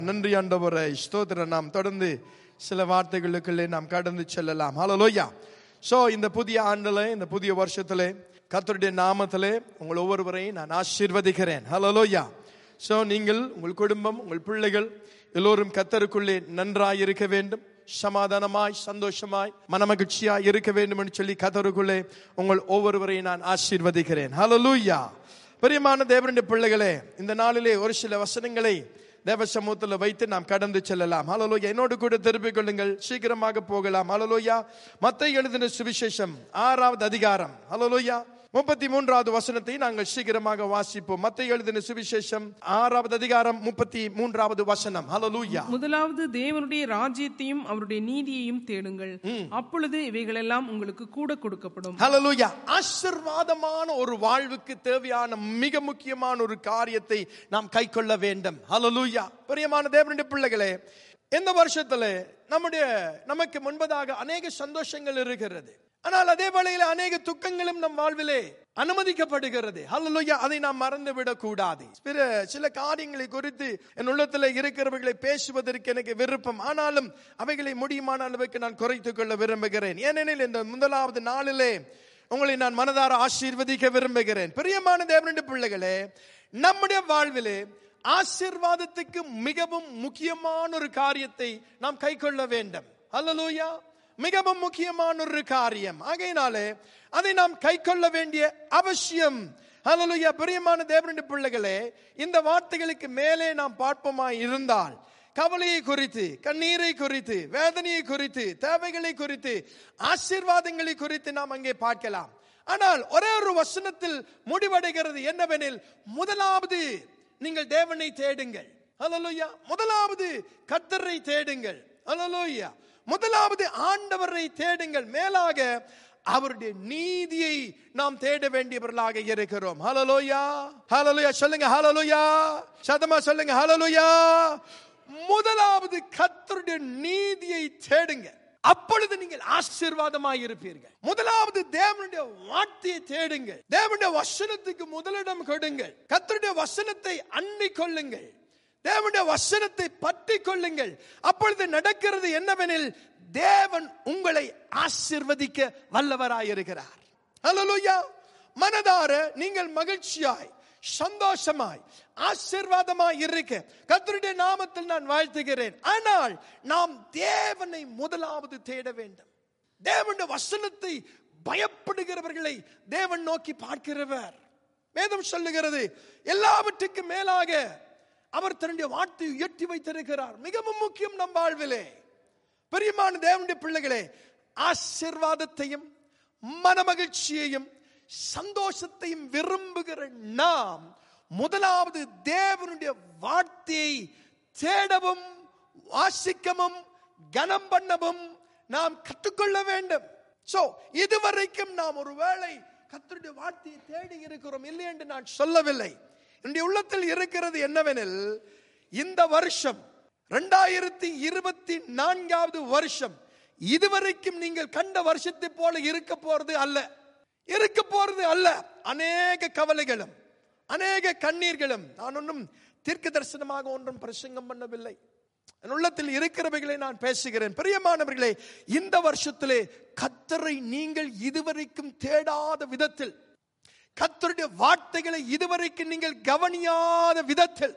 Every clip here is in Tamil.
நன்றி ஆண்டவரை ஸ்தோத்திரம் நாம் தொடர்ந்து சில வார்த்தைகளுக்குள்ளே நாம் கடந்து செல்லலாம் ஹalleluya சோ இந்த புதிய ஆண்டுல இந்த புதிய வருஷத்திலே கர்த்தருடைய நாமத்திலே உங்கள் ஒவ்வொருவரையும் நான் ஆசீர்வதிக்கிறேன் ஹalleluya சோ நீங்கள் உங்கள் குடும்பம் உங்கள் பிள்ளைகள் எல்லோரும் கத்தருக்குள்ளே நன்றாய் இருக்க வேண்டும் சமாதானமாய் சந்தோஷமாய் மனமகிழ்ச்சியாய் இருக்க வேண்டும் என்று சொல்லி கத்தருக்குள்ளே உங்கள் ஒவ்வொருவரையும் நான் ஆசீர்வதிக்கிறேன் ஹalleluya பிரியமான தேவனுடைய பிள்ளைகளே இந்த நாளிலே ஒரு சில வசனங்களை தேவ சமூகத்தில் வைத்து நாம் கடந்து செல்லலாம் ஹalleluya என்னோடு கூட திருப்பிக் கொள்ளுங்கள் சீக்கிரமாக போகலாம் ஹalleluya மத்தை எழுதின சுவிசேஷம் ஆறாவது அதிகாரம் ஹalleluya முப்பத்தி மூன்றாவது வசனத்தை நாங்கள் சீக்கிரமாக வாசிப்போம் மத்தை எழுதின சுவிசேஷம் ஆறாவது அதிகாரம் முப்பத்தி மூன்றாவது வசனம் ஹalleluya முதலாவது தேவனுடைய ராஜ்யத்தையும் அவருடைய நீதியையும் தேடுங்கள் அப்பொழுது இவைகளெல்லாம் உங்களுக்கு கூட கொடுக்கப்படும் ஹalleluya ஆசீர்வாதமான ஒரு வாழ்வுக்கு தேவையான மிக முக்கியமான ஒரு காரியத்தை நாம் கைக்கொள்ள வேண்டும் ஹalleluya பிரியமான தேவனுடைய பிள்ளைகளே இந்த வருஷத்துல நம்முடைய நமக்கு முன்பதாக அநேக சந்தோஷங்கள் இருக்கிறது ஆனால் அதே வேளையில் அநேக துக்கங்களும் நம் வாழ்விலே அனுமதிக்கப்படுகிறது ஹalleluya அதை நாம் மறந்து விடக் கூடாது பிற சில காரியங்களை குறித்து என் உள்ளத்தில் இருக்கிறவர்களை பேசுவதற்கு எனக்கு விருப்பம் ஆனாலும் அவைகளை முடியுமான அளவுக்கு நான் குறைத்துக் கொள்ள விரும்புகிறேன் ஏனெனில் இந்த முதலாவது நாளிலே உங்களை நான் மனதார ஆசீர்வதிக்க விரும்புகிறேன் பிரியமான தேவனுடைய பிள்ளைகளே நம்முடைய வாழ்விலே ஆசீர்வாதத்துக்கு மிகவும் முக்கியமான ஒரு காரியத்தை நாம் கைக்கொள்ள வேண்டும் அல்லலூயா மிகவும் முக்கியமான ஒரு காரியம் ஆகையினாலே அதை நாம் கைக்கொள்ள வேண்டிய அவசியம் அல்லலுயா பிரியமான தேவனுடைய பிள்ளைகளே இந்த வார்த்தைகளுக்கு மேலே நாம் பார்ப்போமாய் இருந்தால் கவலையை குறித்து கண்ணீரை குறித்து வேதனையை குறித்து தேவைகளை குறித்து ஆசீர்வாதங்களை குறித்து நாம் அங்கே பார்க்கலாம் ஆனால் ஒரே ஒரு வசனத்தில் முடிவடைகிறது என்னவெனில் முதலாவது நீங்கள் தேவனை தேடுங்கள் ஹalleluya முதலாவது கர்த்தரை தேடுங்கள் ஹalleluya முதலாவது ஆண்டவரை தேடுங்கள் மேலாக அவருடைய நீதியை நாம் தேட வேண்டியவர்களாக இருக்கிறோம் ஹalleluya ஹalleluya சொல்லுங்க ஹalleluya சதமா சொல்லுங்க ஹalleluya முதலாவது கர்த்தருடைய நீதியை தேடுங்க அப்பொழுது நீங்கள் ஆசீர்வாதமாய் இருப்பீர்கள் முதலாவது தேவனுடைய வார்த்தையை தேடுங்கள் தேவனுடைய வசனத்துக்கு முதலிடம் கொடுங்கள் கர்த்தருடைய வசனத்தை அண்டிக் கொள்ளுங்கள் தேவனுடைய வசனத்தை பற்றி கொள்ளுங்கள் அப்பொழுது நடக்கிறது என்னவெனில் தேவன் உங்களை ஆசிர்வதிக்க வல்லவராயிருக்கிறார் ஹalleluya மனதார நீங்கள் மகிழ்ச்சியாய் சந்தோஷமாய் ஆசீர்வாதமாய் இருக்க கர்த்தருடைய நாமத்தில் நான் வாழ்த்துகிறேன் ஆனால் நாம் தேவனை முதலாவது தேட வேண்டும் தேவனுடைய வசனத்தை பயப்படுகிறவர்களை தேவன் நோக்கி பார்க்கிறவர் வேதம் சொல்லுகிறது எல்லாவற்றுக்கும் மேலாக அவர் தன்னுடைய வார்த்தை உயர்த்தி வைத்திருக்கிறார் மிகவும் முக்கியம் நம் வாழ்விலே பெரியமான தேவனுடைய பிள்ளைகளே ஆசிர்வாதத்தையும் மனமகிழ்ச்சியையும் சந்தோஷத்தையும் விரும்புகிற நாம் முதலாவது தேவனுடைய வார்த்தையை தேடவும் வாசிக்கவும் கனம் பண்ணவும் நாம் கற்றுக்கொள்ள வேண்டும் சோ இதுவரைக்கும் நாம் ஒருவேளை கத்தருடைய வார்த்தையை தேடி இருக்கிறோம் இல்லை என்று நான் சொல்லவில்லை என்னுடைய உள்ளத்தில் இருக்கிறது என்னவெனில் இந்த வருஷம் ரெண்டாயிரத்தி இருபத்தி நான்காவது வருஷம் இதுவரைக்கும் நீங்கள் கண்ட வருஷத்தை போல இருக்க போறது அல்ல இருக்க போறது அல்ல அநேக கவலைகளும் அநேக கண்ணீர்களும் நான் ஒன்றும் தீர்க்க தரிசனமாக ஒன்றும் பிரசங்கம் பண்ணவில்லை என் உள்ளத்தில் இருக்கிறவைகளை நான் பேசுகிறேன் பிரியமானவர்களே இந்த வருஷத்திலே கத்தரை நீங்கள் இதுவரைக்கும் தேடாத விதத்தில் கத்தருடைய வார்த்தைகளை இதுவரைக்கும் நீங்கள் கவனியாத விதத்தில்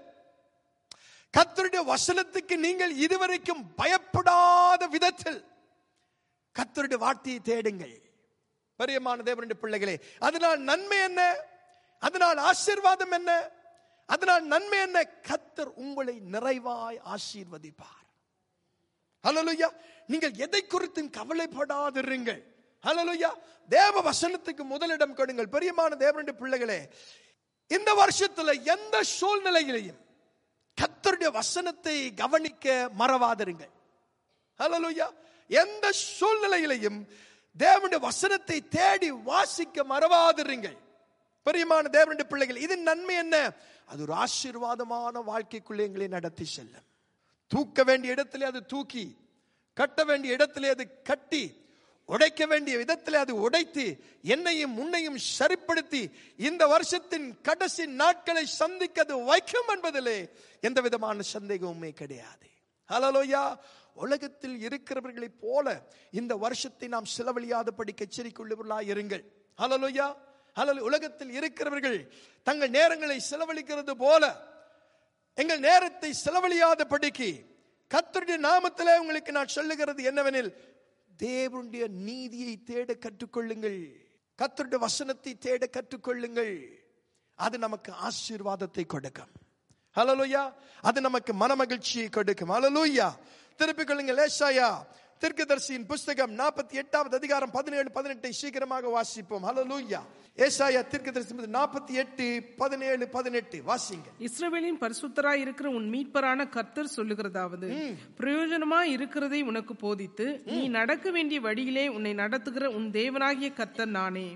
கத்தருடைய வசனத்துக்கு நீங்கள் இதுவரைக்கும் பயப்படாத விதத்தில் கத்தருடைய வார்த்தையை தேடுங்கள் பரியமான தேவனுடைய பிள்ளைகளே அதனால் நன்மை என்ன அதனால் ஆசீர்வாதம் என்ன அதனால் நன்மை என்ன கத்தர் உங்களை நிறைவாய் ஆசீர்வதிப்பார் ஹalleluya நீங்கள் எதை குறித்தும் கவலைப்படாதிருங்கள் ஹalleluya தேவ வசனத்துக்கு முதலிடம் கொடுங்கள் பெரியமான தேவனுடைய பிள்ளைகளே இந்த வருஷத்துல எந்த சூழ்நிலையிலையும் கத்தருடைய வசனத்தை கவனிக்க மறவாதிருங்கள் ஹalleluya எந்த சூழ்நிலையிலையும் தேவனுடைய வசனத்தை தேடி வாசிக்க மறவாதிருங்கள் பெரியமான தேவனுடைய பிள்ளைகள் இது நன்மை என்ன அது ஒரு ஆசீர்வாதமான வாழ்க்கைக்குள்ளே எங்களை நடத்தி செல்லும் தூக்க வேண்டிய இடத்திலே அது தூக்கி கட்ட வேண்டிய இடத்திலே அது கட்டி உடைக்க வேண்டிய விதத்தில் அது உடைத்து என்னையும் உன்னையும் சரிப்படுத்தி இந்த வருஷத்தின் கடைசி நாட்களை சந்திக்க அது வைக்கும் என்பதிலே எந்த விதமான சந்தேகமுமே கிடையாது ஹலலோயா உலகத்தில் இருக்கிறவர்களைப் போல இந்த வருஷத்தை நாம் செலவழியாதபடி எச்சரிக்கையுள்ளவர்களாய் இருங்கள் ஹலலோயா ஹலோ உலகத்தில் இருக்கிறவர்கள் தங்கள் நேரங்களை செலவழிக்கிறது போல எங்கள் நேரத்தை செலவழியாதபடிக்கு கர்த்தருடைய நாமத்திலே உங்களுக்கு நான் சொல்லுகிறது என்னவெனில் தேவனுடைய நீதியை தேட கற்றுக்கொள்ளுங்கள் கர்த்தருடைய வசனத்தை தேட கற்றுக்கொள்ளுங்கள் அது நமக்கு ஆசீர்வாதத்தை கொடுக்கும் ஹலலூயா அது நமக்கு மனமகிழ்ச்சியை கொடுக்கும் ஹலலூயா திருப்பிக் கொள்ளுங்கள் ஏசாயா தீர்க்கதரிசியின் புஸ்தகம் நாற்பத்தி எட்டாவது அதிகாரம் பதினேழு பதினெட்டை சீக்கிரமாக வாசிப்போம் ஹலலூயா ஏசாயா தீர்க்கதரிசி நாற்பத்தி எட்டு பதினேழு பதினெட்டு வாசிங்க இஸ்ரவேலின் பரிசுத்தராய் இருக்கிற உன் மீட்பரான கர்த்தர் சொல்லுகிறதாவது பிரயோஜனமாய் இருக்கிறதை உனக்கு போதித்து நீ நடக்க வேண்டிய வழியிலே உன்னை நடத்துகிற உன் தேவனாகிய கர்த்தர் நானே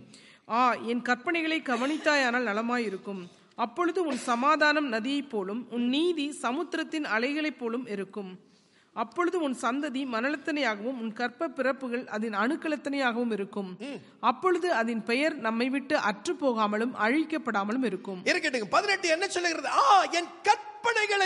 ஆ என் கற்பனைகளை கவனித்தாயானால் நலமாயிருக்கும் அப்பொழுது உன் சமாதானம் நதியைப் போலும் உன் நீதி சமுத்திரத்தின் அலைகளைப் போலும் இருக்கும் அப்பொழுது உன் சந்ததி மணலத்தனையாகவும் உன் கற்ப பிறப்புகள் அதன் அணுக்களத்தனையாகவும் இருக்கும் அப்பொழுது அதன் பெயர் நம்மை விட்டு அற்று போகாமலும் அழிக்கப்படாமலும் இருக்கும் இருக்கட்டுங்க பதினெட்டு என்ன சொல்லுகிறது ஆ என் கற்பனைகளை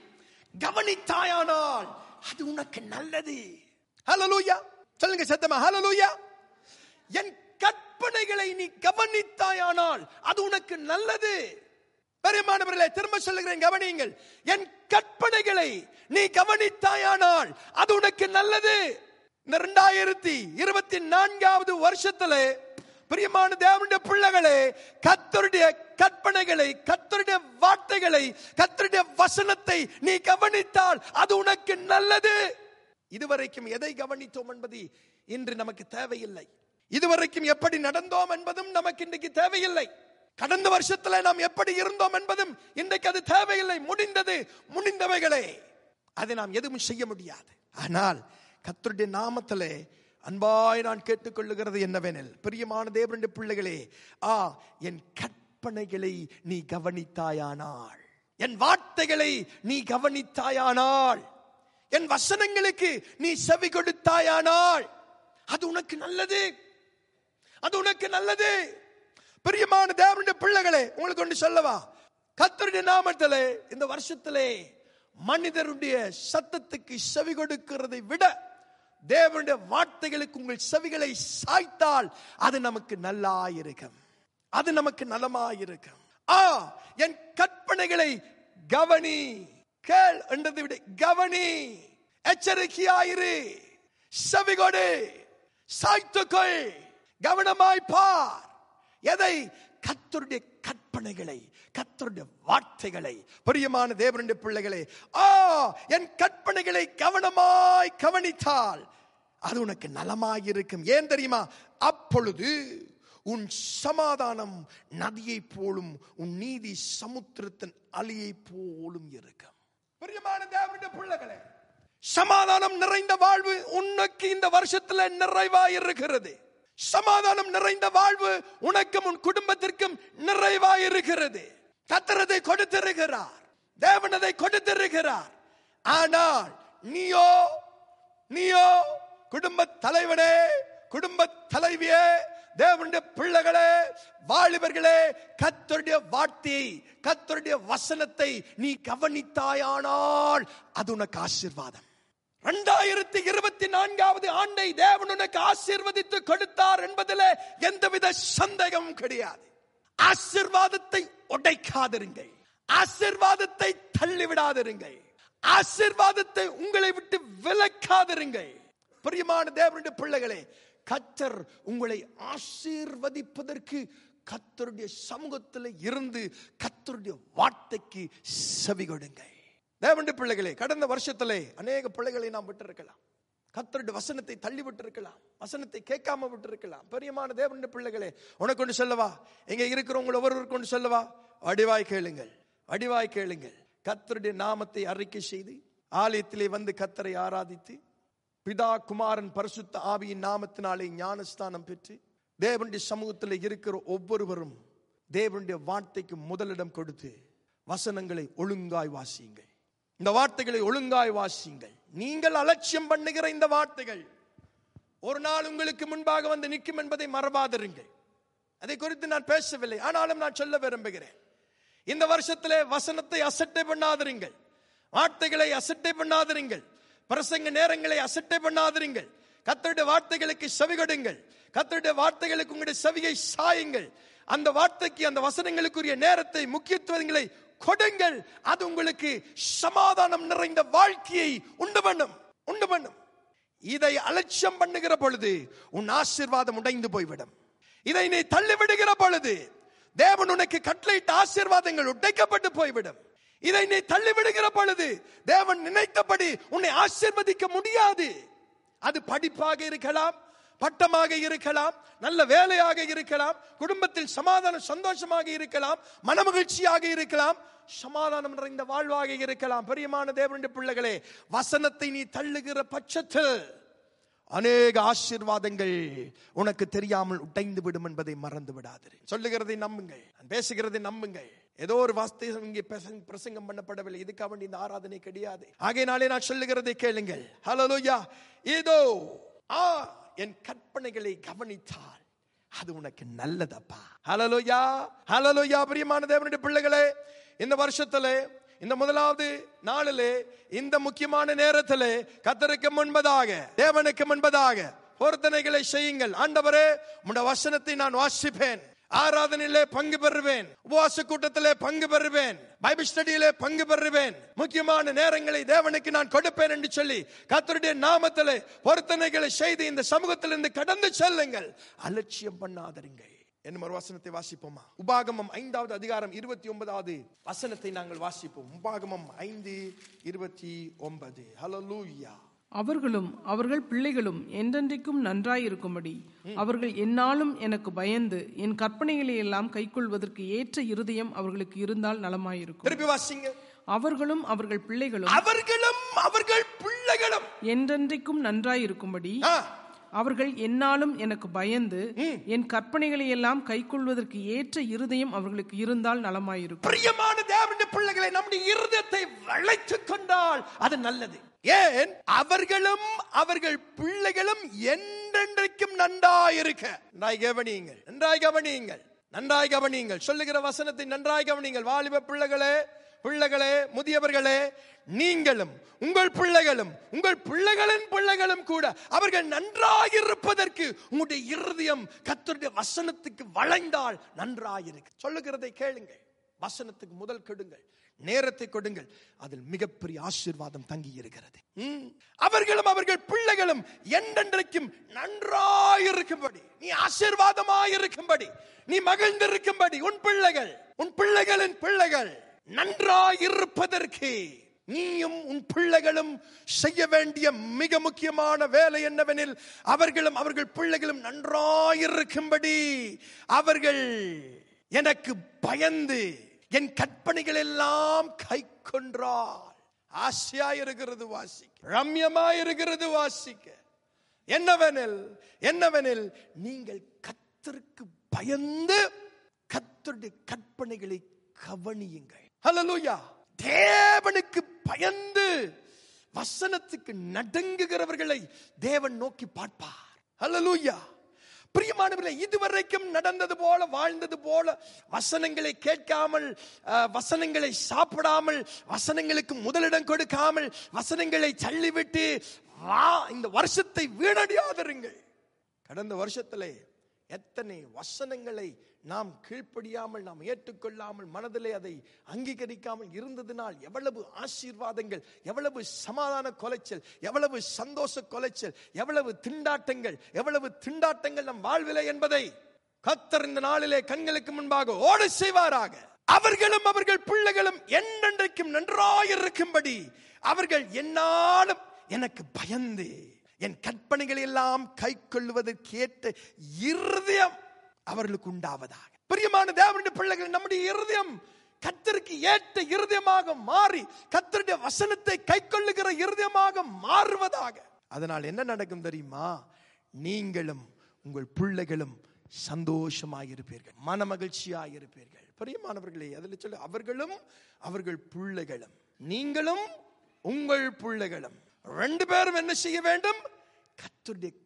கவனித்தாயானால் அது உனக்கு நல்லது ஹalleluya சொல்லுங்க சத்தமா ஹalleluya என் கற்பனைகளை நீ கவனித்தாயானால் அது உனக்கு நல்லது பெரியமானவர்களே திரும்ப சொல்லுகிறேன் கவனியுங்கள் என் கற்பனைகளை நீ கவனித்தாயானால் அது உனக்கு நல்லது இந்த ரெண்டாயிரத்தி இருபத்தி நான்காவது வருஷத்துல பிரியமான தேவனுடைய பிள்ளைகளே கத்தருடைய கற்பனைகளை கத்தருடைய வார்த்தைகளை கத்தருடைய வசனத்தை நீ கவனித்தால் அது உனக்கு நல்லது இதுவரைக்கும் எதை கவனித்தோம் என்பது இன்று நமக்கு தேவையில்லை இதுவரைக்கும் எப்படி நடந்தோம் என்பதும் நமக்கு இன்றைக்கு தேவையில்லை கடந்த வருஷத்துல நாம் எப்படி இருந்தோம் என்பதும் இன்றைக்கு அது தேவையில்லை முடிந்தது முடிந்தவைகளே அதை நாம் எதுவும் செய்ய முடியாது ஆனால் கத்தருடைய நாமத்திலே அன்பாய் நான் கேட்டுக்கொள்ளுகிறது என்னவெனில் பிரியமான தேவனுடைய பிள்ளைகளே ஆ என் கற்பனைகளை நீ கவனித்தாயானால் என் வார்த்தைகளை நீ கவனித்தாயானால் என் வசனங்களுக்கு நீ செவி கொடுத்தாயானால் அது உனக்கு நல்லது அது உனக்கு நல்லது பிரியமான தேவனுடைய பிள்ளைகளே உங்களுக்கு ஒன்று சொல்லவா கத்தருடைய நாமத்திலே இந்த வருஷத்திலே மனிதருடைய சத்தத்துக்கு செவி கொடுக்கிறதை விட தேவனுடைய வார்த்தைகளுக்கு உங்கள் செவிகளை சாய்த்தால் அது நமக்கு நல்லாயிருக்கும் அது நமக்கு நலமாயிருக்கும் ஆ என் கற்பனைகளை கவனி கேள் என்றதை விட கவனி எச்சரிக்கையாயிரு செவிகொடு சாய்த்துக்கொள் கவனமாய் பார் எதை கத்தருடைய கற்பனைகளை கத்தருடைய வார்த்தைகளை பிரியமான தேவனுடைய பிள்ளைகளே ஆ என் கற்பனைகளை கவனமாய் கவனித்தால் அது உனக்கு நலமாயிருக்கும் ஏன் தெரியுமா அப்பொழுது உன் சமாதானம் நதியை போலும் உன் நீதி சமுத்திரத்தின் அலியை போலும் இருக்கும் பிரியமான தேவனுடைய பிள்ளைகளே சமாதானம் நிறைந்த வாழ்வு உனக்கு இந்த வருஷத்துல நிறைவாயிருக்கிறது சமாதானம் நிறைந்த வாழ்வு உனக்கும் உன் குடும்பத்திற்கும் நிறைவாயிருக்கிறது கத்திரதை கொடுத்திருக்கிறார் தேவனதை கொடுத்திருக்கிறார் ஆனால் நீயோ நீயோ குடும்ப தலைவனே குடும்ப தலைவியே தேவனுடைய பிள்ளைகளே வாலிபர்களே கத்தருடைய வார்த்தையை கத்தருடைய வசனத்தை நீ கவனித்தாயானால் அது உனக்கு ஆசீர்வாதம் இரண்டாயிரத்தி இருபத்தி நான்காவது ஆண்டை தேவன் உனக்கு ஆசீர்வதித்து கொடுத்தார் என்பதில் எந்தவித சந்தேகமும் கிடையாது ஆசீர்வாதத்தை உடைக்காதிருங்கள் ஆசீர்வாதத்தை தள்ளிவிடாதிருங்கள் ஆசீர்வாதத்தை உங்களை விட்டு விலக்காதிருங்கள் பிரியமான தேவனுடைய பிள்ளைகளே கத்தர் உங்களை ஆசீர்வதிப்பதற்கு கத்தருடைய சமூகத்தில் இருந்து கத்தருடைய வார்த்தைக்கு செவி கொடுங்கள் தேவனுடைய பிள்ளைகளே கடந்த வருஷத்திலே அநேக பிள்ளைகளை நாம் விட்டிருக்கலாம் கத்தருடைய வசனத்தை தள்ளி விட்டிருக்கலாம் வசனத்தை கேட்காம விட்டிருக்கலாம் பெரியமான தேவனுடைய பிள்ளைகளே உனக்கு ஒன்று சொல்லவா இங்க இருக்கிறவங்க ஒவ்வொருவருக்கு ஒன்று சொல்லவா வடிவாய் கேளுங்கள் வடிவாய் கேளுங்கள் கத்தருடைய நாமத்தை அறிக்கை செய்து ஆலயத்திலே வந்து கத்தரை ஆராதித்து பிதா குமாரன் பரிசுத்த ஆவியின் நாமத்தினாலே ஞானஸ்தானம் பெற்று தேவனுடைய சமூகத்தில் இருக்கிற ஒவ்வொருவரும் தேவனுடைய வார்த்தைக்கு முதலிடம் கொடுத்து வசனங்களை ஒழுங்காய் வாசியுங்கள் இந்த வார்த்தைகளை ஒழுங்காய் வாசியுங்கள் நீங்கள் அலட்சியம் பண்ணுகிற இந்த வார்த்தைகள் ஒரு நாள் உங்களுக்கு முன்பாக வந்து நிற்கும் என்பதை மறவாதிருங்கள் அதை குறித்து நான் பேசவில்லை ஆனாலும் நான் சொல்ல விரும்புகிறேன் இந்த வருஷத்திலே வசனத்தை அசட்டை பண்ணாதிருங்கள் வார்த்தைகளை அசட்டை பண்ணாதிருங்கள் பிரசங்க நேரங்களை அசட்டை பண்ணாதிருங்கள் கத்தருடைய வார்த்தைகளுக்கு செவி கொடுங்கள் கத்தருடைய வார்த்தைகளுக்கு உங்களுடைய செவியை சாயுங்கள் அந்த வார்த்தைக்கு அந்த வசனங்களுக்குரிய நேரத்தை முக்கியத்துவங்களை கொடுங்கள் அது உங்களுக்கு சமாதானம் நிறைந்த வாழ்க்கையை உண்டு பண்ணும் உண்டு பண்ணும் இதை அலட்சியம் பண்ணுகிற பொழுது உன் ஆசீர்வாதம் உடைந்து போய்விடும் இதை நீ தள்ளி விடுகிற பொழுது தேவன் உனக்கு கட்டளையிட்ட ஆசீர்வாதங்கள் உடைக்கப்பட்டு போய்விடும் இதை நீ தள்ளி விடுகிற பொழுது தேவன் நினைத்தபடி உன்னை ஆசீர்வதிக்க முடியாது அது படிப்பாக இருக்கலாம் பட்டமாக இருக்கலாம் நல்ல வேலையாக இருக்கலாம் குடும்பத்தில் சமாதானம் சந்தோஷமாக இருக்கலாம் மனமகிழ்ச்சியாக இருக்கலாம் சமாதானம் நிறைந்த வாழ்வாக இருக்கலாம் பிரியமான தேவனுடைய பிள்ளைகளே வசனத்தை நீ தள்ளுகிற பட்சத்தில் அநேக ஆசீர்வாதங்கள் உனக்கு தெரியாமல் உடைந்து விடும் என்பதை மறந்து விடாதீர்கள் சொல்லுகிறதை நம்புங்கள் நான் பேசுகிறதை நம்புங்கள் ஏதோ ஒரு வார்த்தை இங்கே பிரசங்க- பிரசங்கம் பண்ணப்படவில்லை இதுக்காக வேண்டி இந்த ஆராதனை கிடையாது ஆகையினாலே நான் சொல்லுகிறதை கேளுங்கள் ஹalleluya இதோ ஆ என் கற்பனைகளை கவனித்தால் அது உனக்கு நல்லதப்பா ஹalleluya ஹalleluya பிரியமான தேவனுடைய பிள்ளைகளே இந்த வருஷத்திலே இந்த முதலாவது நாளிலே இந்த முக்கியமான நேரத்திலே கத்தருக்கு முன்பதாக தேவனுக்கு முன்பதாக பொருத்தனைகளை செய்யுங்கள் ஆண்டவரே உம்முடைய வசனத்தை நான் வாசிப்பேன் ஆராதனையிலே பங்கு பெறுவேன் உபவாச கூட்டத்திலே பங்கு பெறுவேன் பைபிள் ஸ்டடியிலே பங்கு பெறுவேன் முக்கியமான நேரங்களை தேவனுக்கு நான் கொடுப்பேன் என்று சொல்லி கர்த்தருடைய நாமத்திலே பொருத்தனைகளை செய்து இந்த சமூகத்திலிருந்து கடந்து செல்லுங்கள் அலட்சியம் பண்ணாதருங்கள் என்னும் ஒரு வசனத்தை வாசிப்போமா உபாகமம் ஐந்தாவது அதிகாரம் இருபத்தி ஒன்பதாவது வசனத்தை நாங்கள் வாசிப்போம் உபாகமம் ஐந்து இருபத்தி ஒன்பது ஹalleluya அவர்களும் அவர்கள் பிள்ளைகளும் என்றென்றைக்கும் நன்றாயிருக்கும்படி அவர்கள் எந்நாளும் எனக்கு பயந்து என் கற்பனைகளை எல்லாம் கைக்கொள்வதற்கு ஏற்ற இருதயம் அவர்களுக்கு இருந்தால் நலமாயிருக்கும் திருப்பி வாசிங்க அவர்களும் அவர்கள் பிள்ளைகளும் அவர்களும் அவர்கள் பிள்ளைகளும் என்றென்றைக்கும் நன்றாயிருக்கும்படி ஆ, அவர்கள் எந்நாளும் எனக்கு பயந்து என் கற்பனைகளை எல்லாம் கைக்கொள்வதற்கு ஏற்ற இருதயம் அவர்களுக்கு இருந்தால் நலமாயிருக்கும் பிரியமான தேவனுடைய பிள்ளைகளை நம்முடைய இருதயத்தை வளைத்துக் கொண்டால் அது நல்லது ஏன் அவர்களும் அவர்கள் பிள்ளைகளும் என்றென்றைக்கும் நன்றாயிருக்க நன்றாய் கவனியுங்கள் நன்றாய் கவனியுங்கள் நன்றாய் கவனியுங்கள் சொல்லுகிற வசனத்தை நன்றாய் கவனியுங்கள் வாலிப பிள்ளைகளே பிள்ளைகளே முதியவர்களே நீங்களும் உங்கள் பிள்ளைகளும் உங்கள் பிள்ளைகளின் பிள்ளைகளும் கூட அவர்கள் நன்றாயிருப்பதற்கு உங்களுடைய இருதயம் கர்த்தருடைய வசனத்துக்கு வளைந்தால் நன்றாயிருக்கு சொல்லுகிறதை கேளுங்கள் வசனத்துக்கு முதல் கெடுங்கள் நேரத்தை கொடுங்கள் அதில் மிகப்பெரிய ஆசீர்வாதம் தங்கி இருக்கிறது ம். அவர்களும் அவர்கள் பிள்ளைகளும் என்றென்றைக்கும் நன்றாயிருக்கும்படி நீ ஆசீர்வாதமாயிருக்கும்படி நீ மகிழ்ந்திருக்கும்படி உன் பிள்ளைகள் உன் பிள்ளைகளின் பிள்ளைகள் நன்றாயிருப்பதற்கு நீயும் உன் பிள்ளைகளும் செய்ய வேண்டிய மிக முக்கியமான வேலை என்னவெனில் அவர்களும் அவர்கள் பிள்ளைகளும் நன்றாயிருக்கும்படி அவர்கள் எனக்கு பயந்து என் கற்பனைகள் எல்லாம் கை கொன்றால் ஆசையா இருக்கிறது வாசிக்க ரம்யமா இருக்கிறது வாசிக்க என்னவெனில் என்னவெனில் நீங்கள் கத்தருக்கு பயந்து கத்தருடைய கற்பனைகளை கவனியுங்கள் ஹalleluya தேவனுக்கு பயந்து வசனத்துக்கு நடுங்குகிறவர்களை தேவன் நோக்கி பார்ப்பார் ஹalleluya பிரியமானவர்களே இதுவரைக்கும் நடந்தது போல வாழ்ந்தது போல வசனங்களை கேட்காமல் அஹ், வசனங்களை சாப்பிடாமல் வசனங்களுக்கு முதலிடம் கொடுக்காமல் வசனங்களை தள்ளிவிட்டு வா இந்த வருஷத்தை வீணடியாதிருங்கள் கடந்த வருஷத்திலே எத்தனை வசனங்களை நாம் கீழ்ப்படியாமல் நாம் ஏற்றுக்கொள்ளாமல் மனதிலே அதை அங்கீகரிக்காமல் இருந்ததினால் எவ்வளவு ஆசீர்வாதங்கள் எவ்வளவு சமாதான கொலைச்சல் எவ்வளவு சந்தோஷ கொலைச்சல் எவ்வளவு திண்டாட்டங்கள் எவ்வளவு திண்டாட்டங்கள் நம் வாழ்விலே என்பதை கத்தர் இந்த நாளிலே கண்களுக்கு முன்பாக ஓட செய்வாராக அவர்களும் அவர்கள் பிள்ளைகளும் என்றென்றைக்கும் நன்றாயிருக்கும்படி அவர்கள் என்னாலும் எனக்கு பயந்து என் கற்பனைகள் எல்லாம் கை கொள்வதற்கு ஏற்ற இருதயம் அவர்களுக்கு உண்டாவதாக பிரியமான தேவனுடைய பிள்ளைகள் நம்முடைய இருதயம் கத்தருக்கு ஏற்ற இருதயமாக மாறி கத்தருடைய வசனத்தை கை கொள்ளுகிற இருதயமாக மாறுவதாக அதனால் என்ன நடக்கும் தெரியுமா நீங்களும் உங்கள் பிள்ளைகளும் சந்தோஷமாயிருப்பீர்கள் மன மகிழ்ச்சியாயிருப்பீர்கள் பிரியமானவர்களே அதில் சொல்லு அவர்களும் அவர்கள் பிள்ளைகளும் நீங்களும் உங்கள் பிள்ளைகளும் ரெண்டு பேரும் என்ன செய்ய வேண்டும் கர்த்தருடைய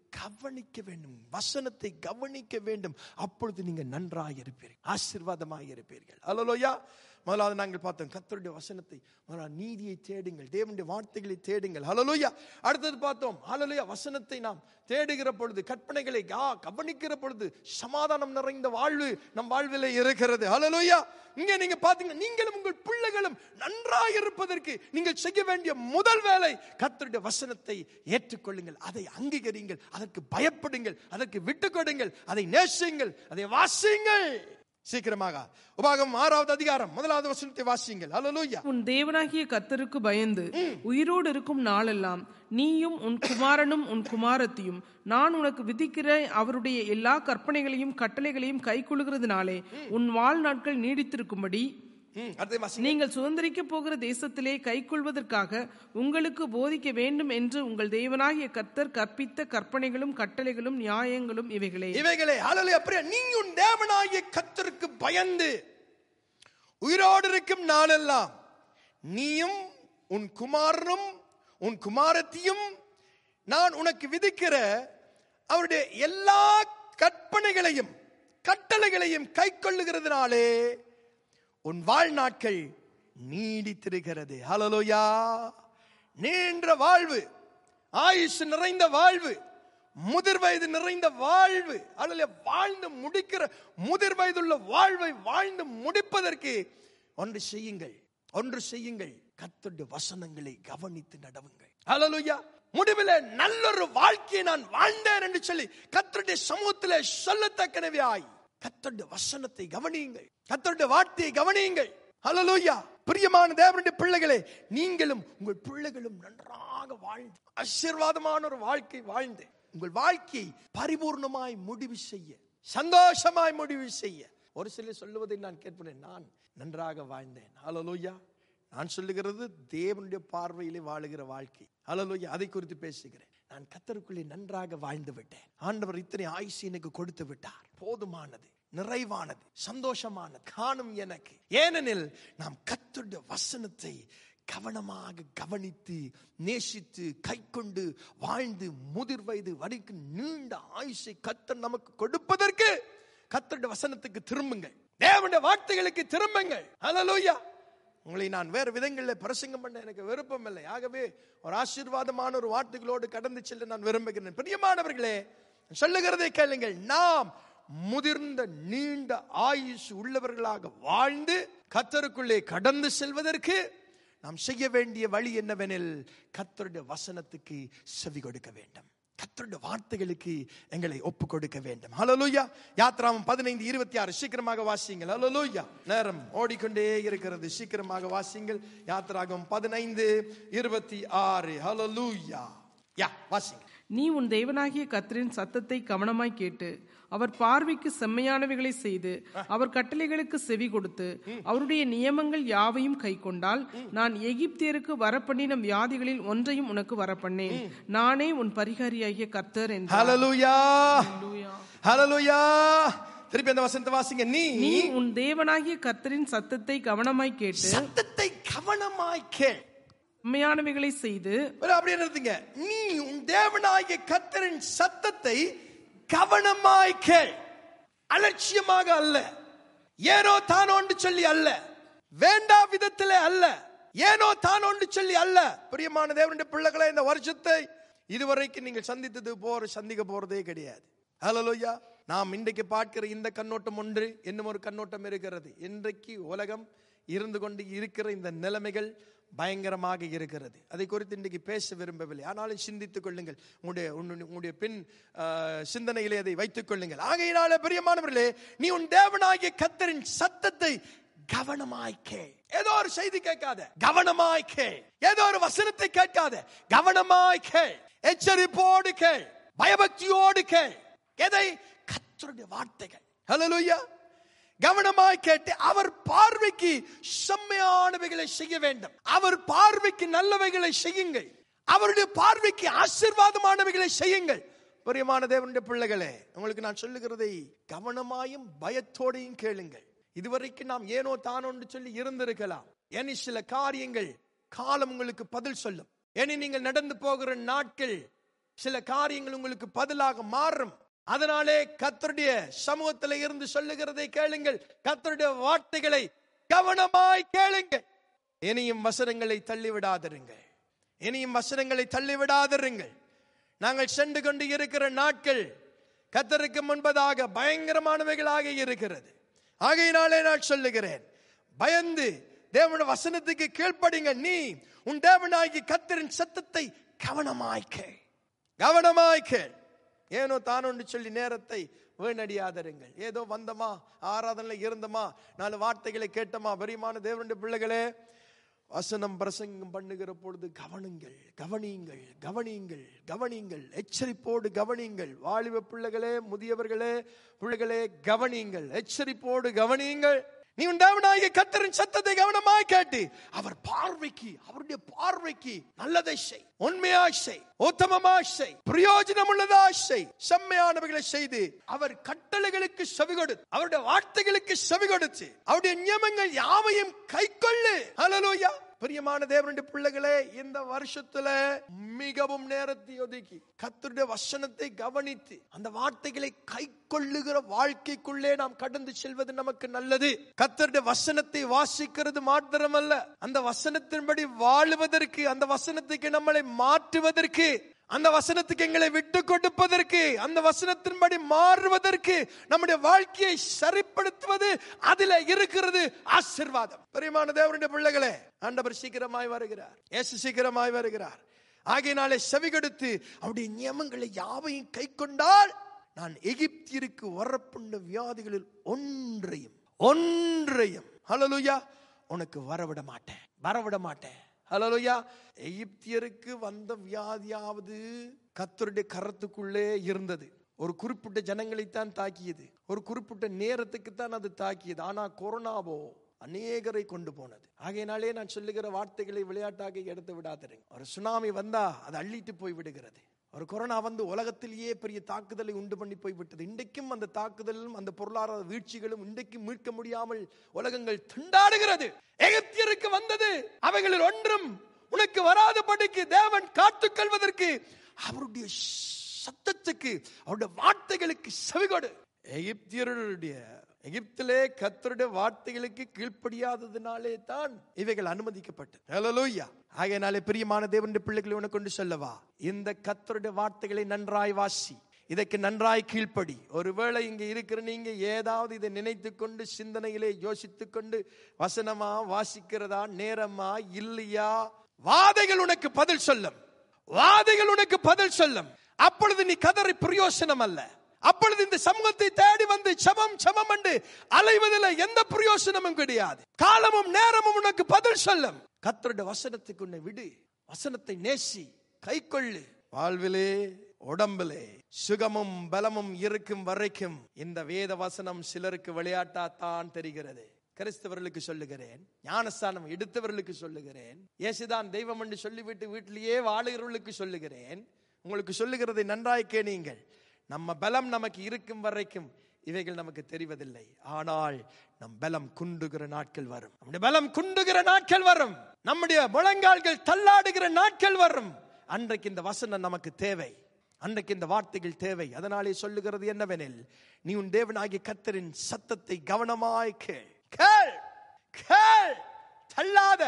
கவனிக்க வேண்டும் வசனத்தை கவனிக்க வேண்டும் அப்பொழுது நீங்க நன்றாக இருப்பீர்கள் ஆசீர்வாதமாக இருப்பீர்கள் அல்லலோயா முதலாவது நாங்கள் பார்த்தோம் கத்தருடைய வசனத்தை முதலாவது நீதியை தேடுங்கள் தேவனுடைய வார்த்தைகளை தேடுங்கள் ஹலலோயா அடுத்தது பார்த்தோம் ஹலலோயா வசனத்தை நாம் தேடுகிற பொழுது கற்பனைகளை கா- கவனிக்கிற பொழுது சமாதானம் நிறைந்த வாழ்வு நம் வாழ்வில் இருக்கிறது ஹலலோயா இங்க நீங்க பாத்தீங்க நீங்களும் உங்கள் பிள்ளைகளும் நன்றாக இருப்பதற்கு நீங்கள் செய்ய வேண்டிய முதல் வேலை கர்த்தருடைய வசனத்தை ஏற்றுக்கொள்ளுங்கள் அதை அங்கீகரிங்கள் அதற்கு பயப்படுங்கள் அதற்கு விட்டுக் கொடுங்கள் அதை நேசியுங்கள் அதை வாசியுங்கள் சீக்கிரமாக உபாகம் ஆறாவது அதிகாரம் முதலாவது வசனத்தை வாசியுங்கள் ஹalleluya உன் தேவனாகிய கர்த்தருக்கு பயந்து உயிரோடு இருக்கும் நாளெல்லாம் நீயும் உன் குமாரனும் உன் குமாரத்தியும் நான் உனக்கு விதிக்கிற அவருடைய எல்லா கற்பனைகளையும் கட்டளைகளையும் கைக்கொள்கிறதுனாலே உன் வாழ்நாட்கள் நீடித்திருக்கும்படி ம், அடுத்தது வாசிங்க நீங்கள் சுதந்திரிக்க போகிற தேசத்திலே கைக்கொள்வதற்காக உங்களுக்கு போதிக்க வேண்டும் என்று உங்கள் தேவனாகிய கர்த்தர் கற்பித்த கற்பனைகளும் கட்டளைகளும் நியாயங்களும் இவைகளே இவைகளே ஹalleluya பிரியா நீ உன் தேவனாகிய கர்த்தருக்கு பயந்து உயிரோடு இருக்கும் நாளெல்லாம் நீயும் உன் குமாரனும் உன் குமாரத்தியும் நான் உனக்கு விதிக்கிற அவருடைய எல்லா கற்பனைகளையும் கட்டளைகளையும் கைக்கொள்ளுகிறதுனாலே உன் வாழ்நாட்கள் நீடித்திருக்கிறது ஹalleluya நீண்ட வாழ்வு ஆயுசு நிறைந்த வாழ்வு முதிர் வயது நிறைந்த வாழ்வு அல்ல வாழ்ந்து முடிக்கிற முதிர் வயதுள்ள வாழ்வை வாழ்ந்து முடிப்பதற்கு ஒன்று செய்யுங்கள் ஒன்று செய்யுங்கள் கர்த்தருடைய வசனங்களை கவனித்து நடவுங்கள் ஹalleluya முடிவில் நல்லொரு வாழ்க்கையை நான் வாழ்ந்தேன் என்று சொல்லி கர்த்தருடைய சமூகத்திலே சொல்லத்தக்கனவே ஆய் கர்த்தருடைய வசனத்தை கவனியுங்கள் கர்த்தருடைய வார்த்தையை கவனியுங்கள் ஹalleluya பிரியமான தேவனுடைய பிள்ளைகளே நீங்களும் உங்கள் பிள்ளைகளும் நன்றாக வாழ்ந்து ஆசீர்வாதமான ஒரு வாழ்க்கை வாழ்ந்து உங்கள் வாழ்க்கையை பரிபூர்ணமாய் முடிவு செய்ய சந்தோஷமாய் முடிவு செய்ய ஒரு சிலர் சொல்லுவதை நான் கேட்பேன் நான் நன்றாக வாழ்ந்தேன் ஹalleluya நான் சொல்லுகிறது தேவனுடைய பார்வையிலே வாழுகிற வாழ்க்கை ஹalleluya அதை குறித்து பேசுகிறேன் நான் கத்தருக்குள்ளே நன்றாக வாழ்ந்து விட்டேன் ஆண்டவர் இத்தனை ஆயுசு எனக்கு கொடுத்து விட்டார் போதுமானது நிறைவானது சந்தோஷமானது காணும் எனக்கு ஏனெனில் நாம் கத்தருடைய வசனத்தை கவனமாக கவனித்து நேசித்து கைக்கொண்டு வாழ்ந்து முதிர் வயது வரைக்கும் நீண்ட ஆயுசை கத்தர் நமக்கு கொடுப்பதற்கு கத்தருடைய வசனத்துக்கு திரும்புங்கள் தேவனுடைய வார்த்தைகளுக்கு திரும்புங்கள் ஹalleluya உங்களை நான் வேறு விதங்களில் பிரசங்கம் பண்ண எனக்கு விருப்பம் இல்லை ஆகவே ஒரு ஆசீர்வாதமான ஒரு வார்த்தைகளோடு கடந்து செல்ல நான் விரும்புகிறேன் பிரியமானவர்களே சொல்லுகிறதை கேளுங்கள் நாம் முதிர்ந்த நீண்ட ஆயுசு உள்ளவர்களாக வாழ்ந்து கத்தருக்குள்ளே கடந்து செல்வதற்கு நாம் செய்ய வேண்டிய வழி என்னவெனில் கத்தருடைய வசனத்துக்கு செவி கொடுக்க வேண்டும் கத்தருடைய வார்த்தைகளுக்கு எங்களை ஒப்பு கொடுக்க வேண்டும் ஹalleluya யாத்ராமம் பதினைந்து இருபத்தி ஆறு சீக்கிரமாக வாசியுங்கள் ஹalleluya நேரம் ஓடிக்கொண்டே இருக்கிறது சீக்கிரமாக வாசியுங்கள் யாத்ராகம் பதினைந்து இருபத்தி ஆறு ஹalleluya யா வாசிங்க நீ உன் தேவனாகிய கர்த்தரின் சத்தத்தை கவனமாய் கேட்டு அவர் பார்வைக்கு செம்மையானவைகளை செய்து அவர் கட்டளைகளுக்கு செவி கொடுத்து அவருடைய நியமங்கள் யாவையும் கைக்கொண்டால் நான் எகிப்தியருக்கு வரப்பண்ணின வியாதிகளில் ஒன்றையும் உனக்கு வரப்பண்ணேன் நானே உன் பரிகாரியாகிய கர்த்தர் என்றார் ஹalleluya Hallelujah. ஹalleluya திருப்பி அந்த வசனத்தை வாசிங்க நீ நீ உன் தேவனாகிய கர்த்தரின் சத்தத்தை கவனமாய் கேட்டு சத்தத்தை கவனமாய் கேள் செம்மையானவைகளை செய்து ஒரு அப்படியே நிறுத்துங்க நீ உன் தேவனாகிய கர்த்தரின் சத்தத்தை கவனமாய் கேள் அலட்சியமாக அல்ல ஏனோ தானோண்டு சொல்லி அல்ல வேண்டா விதத்திலே அல்ல ஏனோ தானோண்டு சொல்லி அல்ல பிரியமான தேவனுடைய பிள்ளைகளை இந்த வருஷத்தை இதுவரைக்கும் நீங்கள் சந்தித்தது போற சந்திக்க போறதே கிடையாது ஹalleluya நாம் இன்றைக்கு பார்க்கிற இந்த கண்ணோட்டம் ஒன்று இன்னும் ஒரு கண்ணோட்டம் இருக்கிறது இன்றைக்கு உலகம் இருந்து கொண்டு இருக்கிற இந்த நிலைமைகள் பயங்கரமாக இருக்கிறது அதை குறித்து இன்றைக்கு பேச விரும்பவில்லை ஆனாலும் சிந்தித்துக் கொள்ளுங்கள் உங்களுடைய உன்னுடைய- உங்களுடைய பின் ஆ, சிந்தனையிலே அதை வைத்துக் கொள்ளுங்கள் ஆகையினால பிரியமானவர்களே நீ உன் தேவனாகிய கத்தரின் சத்தத்தை கவனமாய் கேள் ஏதோ ஒரு செய்தி கேட்காத கவனமாய் கேள் ஏதோ ஒரு வசனத்தை கேட்காத கவனமாய் கேள் எச்சரிப்போடு கேள் பயபக்தியோடு கேள் எதை கத்தருடைய வார்த்தைகள் ஹalleluya கவனமாய் கேட்டு அவர் பார்வைக்கு செம்மையானவைகளை செய்ய வேண்டும் அவர் பார்வைக்கு நல்லவைகளை செய்யுங்கள் அவருடைய பார்வைக்கு ஆசீர்வாதமானவைகளை செய்யுங்கள் பிரியமான தேவனுடைய பிள்ளைகளே உங்களுக்கு நான் சொல்லுகிறதை கவனமாயும் பயத்தோடையும் கேளுங்கள் இதுவரைக்கும் நாம் ஏனோ தானோன்னு சொல்லி இருந்திருக்கலாம் இனி சில காரியங்கள் காலம் உங்களுக்கு பதில் சொல்லும் இனி நீங்கள் நடந்து போகிற நாட்கள் சில காரியங்கள் உங்களுக்கு பதிலாக மாறும் அதனாலே கத்தருடைய சமூகத்தில் இருந்து சொல்லுகிறதை கேளுங்கள் கத்தருடைய வார்த்தைகளை கவனமாய் கேளுங்கள் இனியும் வசனங்களை தள்ளிவிடாதிருங்கள் இனியும் வசனங்களை தள்ளிவிடாதிருங்கள் நாங்கள் சென்று கொண்டு இருக்கிற நாட்கள் கத்தருக்கு முன்பதாக பயங்கரமானவைகளாக இருக்கிறது ஆகையினாலே நான் சொல்லுகிறேன் பயந்து தேவனுடைய வசனத்துக்கு கீழ்ப்படிங்க நீ உன் தேவனாகி கத்தரின் சத்தத்தை கவனமாய் கேள் கவனமாய் கேள் ஏனோ தானொன்று சொல்லி நேரத்தை வீணடியாதருங்கள் ஏதோ வந்தமா ஆராதனையில் இருந்தமா நாலு வார்த்தைகளை கேட்டமா பெரியமான தேவனுடைய பிள்ளைகளே வசனம் பிரசங்கம் பண்ணுகிற பொழுது கவனிங்கள் கவனியுங்கள் கவனியுங்கள் கவனியுங்கள் எச்சரிப்போடு கவனியுங்கள் வாலிப பிள்ளைகளே முதியவர்களே பிள்ளைகளே கவனியுங்கள் எச்சரிப்போடு கவனியுங்கள் நீ உன் தேவனாகிய கத்தரின் சத்தத்தை கவனமாய் கேட்டு அவர் பார்வைக்கு அவருடைய பார்வைக்கு நல்லதை செய் உண்மையாய் செய் உத்தமமாய் செய் பிரயோஜனம் உள்ளதாய் செய் செம்மையானவைகளை செய்து அவர் கட்டளைகளுக்கு செவி கொடுத்து அவருடைய வார்த்தைகளுக்கு செவி கொடுத்து அவருடைய நியமங்கள் யாவையும் கைக்கொள்ளு ஹalleluya பிரியமான தேவனுடைய பிள்ளைகளே இந்த வருஷத்துல மிகவும் நேரத்தை ஒதுக்கி கத்தருடைய வசனத்தை கவனித்து அந்த வார்த்தைகளை கை கொள்ளுகிற வாழ்க்கைக்குள்ளே நாம் கடந்து செல்வது நமக்கு நல்லது கத்தருடைய வசனத்தை வாசிக்கிறது மாத்திரமல்ல அந்த வசனத்தின்படி வாழுவதற்கு அந்த வசனத்துக்கு நம்மளை மாற்றுவதற்கு அந்த வசனத்துக்கு எங்களை விட்டு கொடுப்பதற்கு அந்த வசனத்தின்படி மாறுவதற்கு நம்முடைய வாழ்க்கையை சரிப்படுத்துவது அதுல இருக்கிறது ஆசிர்வாதம் பெரியமான தேவனுடைய பிள்ளைகளே ஆண்டவர் சீக்கிரமாய் வருகிறார் இயேசு சீக்கிரமாய் வருகிறார் ஆகையினாலே செவி கொடுத்து அவருடைய நியமங்களை யாவையும் கை கொண்டால் நான் எகிப்திற்கு வரப்புண்ட வியாதிகளில் ஒன்றையும் ஒன்றையும் ஹalleluya உனக்கு வரவிட மாட்டேன் வரவிட மாட்டேன் ஹalleluya எகிப்தியருக்கு வந்த வியாதியாவது கத்தருடைய கரத்துக்குள்ளே இருந்தது ஒரு குறிப்பிட்ட ஜனங்களைத்தான் தாக்கியது ஒரு குறிப்பிட்ட நேரத்துக்கு தான் அது தாக்கியது ஆனா கொரோனாவோ அநேகரை கொண்டு போனது ஆகையினாலே நான் சொல்லுகிற வார்த்தைகளை விளையாட்டாக எடுத்து விடாதிருங்க ஒரு சுனாமி வந்தா அது அள்ளிட்டு போய் விடுகிறது ஒரு கொரோனா வந்து உலகத்திலேயே பெரிய தாக்குதலை உண்டு பண்ணி போய்விட்டது இன்றைக்கும் அந்த தாக்குதலும் அந்த பொருளாதார வீழ்ச்சிகளும் இன்றைக்கும் மீட்க முடியாமல் உலகங்கள் திண்டாடுகிறது எகிப்தியருக்கு வந்தது அவைகளில் ஒன்றும் உனக்கு வராதபடிக்கு தேவன் காத்துக்கொள்வதற்கு அவருடைய சத்தத்துக்கு அவருடைய வார்த்தைகளுக்கு செவிகொடு எகிப்தியருடைய எகிப்திலே கத்தருடைய வார்த்தைகளுக்கு கீழ்ப்படியாததினாலே தான் இவைகள் அனுமதிக்கப்பட்டது ஹalleluya ஆகையினாலே பிரியமான தேவனுடைய பிள்ளைகளை உனக்கு கொண்டு சொல்லவா இந்த கத்தருடைய வார்த்தைகளை நன்றாய் வாசி இதற்கு நன்றாய் கீழ்ப்படி ஒருவேளை இங்க இருக்கிற நீங்க ஏதாவது இதை நினைத்து கொண்டு சிந்தனையிலே யோசித்துக் கொண்டு வசனமா வாசிக்கிறதா நேரமா இல்லையா வாதைகள் உனக்கு பதில் சொல்லும் வாதைகள் உனக்கு பதில் சொல்லும் அப்பொழுது நீ கதறி பிரயோசனம் அல்ல அப்பொழுது இந்த சமூகத்தை தேடி வந்து சமம் சமம் என்று அலைவதில் எந்த பிரயோசனமும் கிடையாது காலமும் நேரமும் உனக்கு பதில் சொல்லும் கத்தருடைய வசனத்துக்கு உன்னை விடு வசனத்தை நேசி கைக்கொள்ளு வாழ்விலே உடம்பிலே சுகமும் பலமும் இருக்கும் வரைக்கும் இந்த வேத வசனம் சிலருக்கு விளையாட்டாத்தான் தெரிகிறது கிறிஸ்தவர்களுக்கு சொல்லுகிறேன் ஞானஸ்தானம் எடுத்தவர்களுக்கு சொல்லுகிறேன் இயேசுதான் தெய்வம் என்று சொல்லிவிட்டு வீட்டிலேயே வாழுகிறவர்களுக்கு சொல்லுகிறேன் உங்களுக்கு சொல்லுகிறதை நன்றாய் கேணீங்கள் நம்ம பலம் நமக்கு இருக்கும் வரைக்கும் இவைகள் நமக்கு தெரிவதில்லை ஆனால் நம் பலம் குண்டுகிற நாட்கள் வரும் நம்முடைய பலம் குண்டுகிற நாட்கள் வரும் நம்முடைய முழங்கால்கள் தள்ளாடுகிற நாட்கள் வரும் அன்றைக்கு இந்த வசனம் நமக்கு தேவை அன்றைக்கு இந்த வார்த்தைகள் தேவை அதனாலே சொல்லுகிறது என்னவெனில் நீ உன் தேவனாகிய கத்தரின் சத்தத்தை கவனமாய் கேள் கேள் கேள் தள்ளாத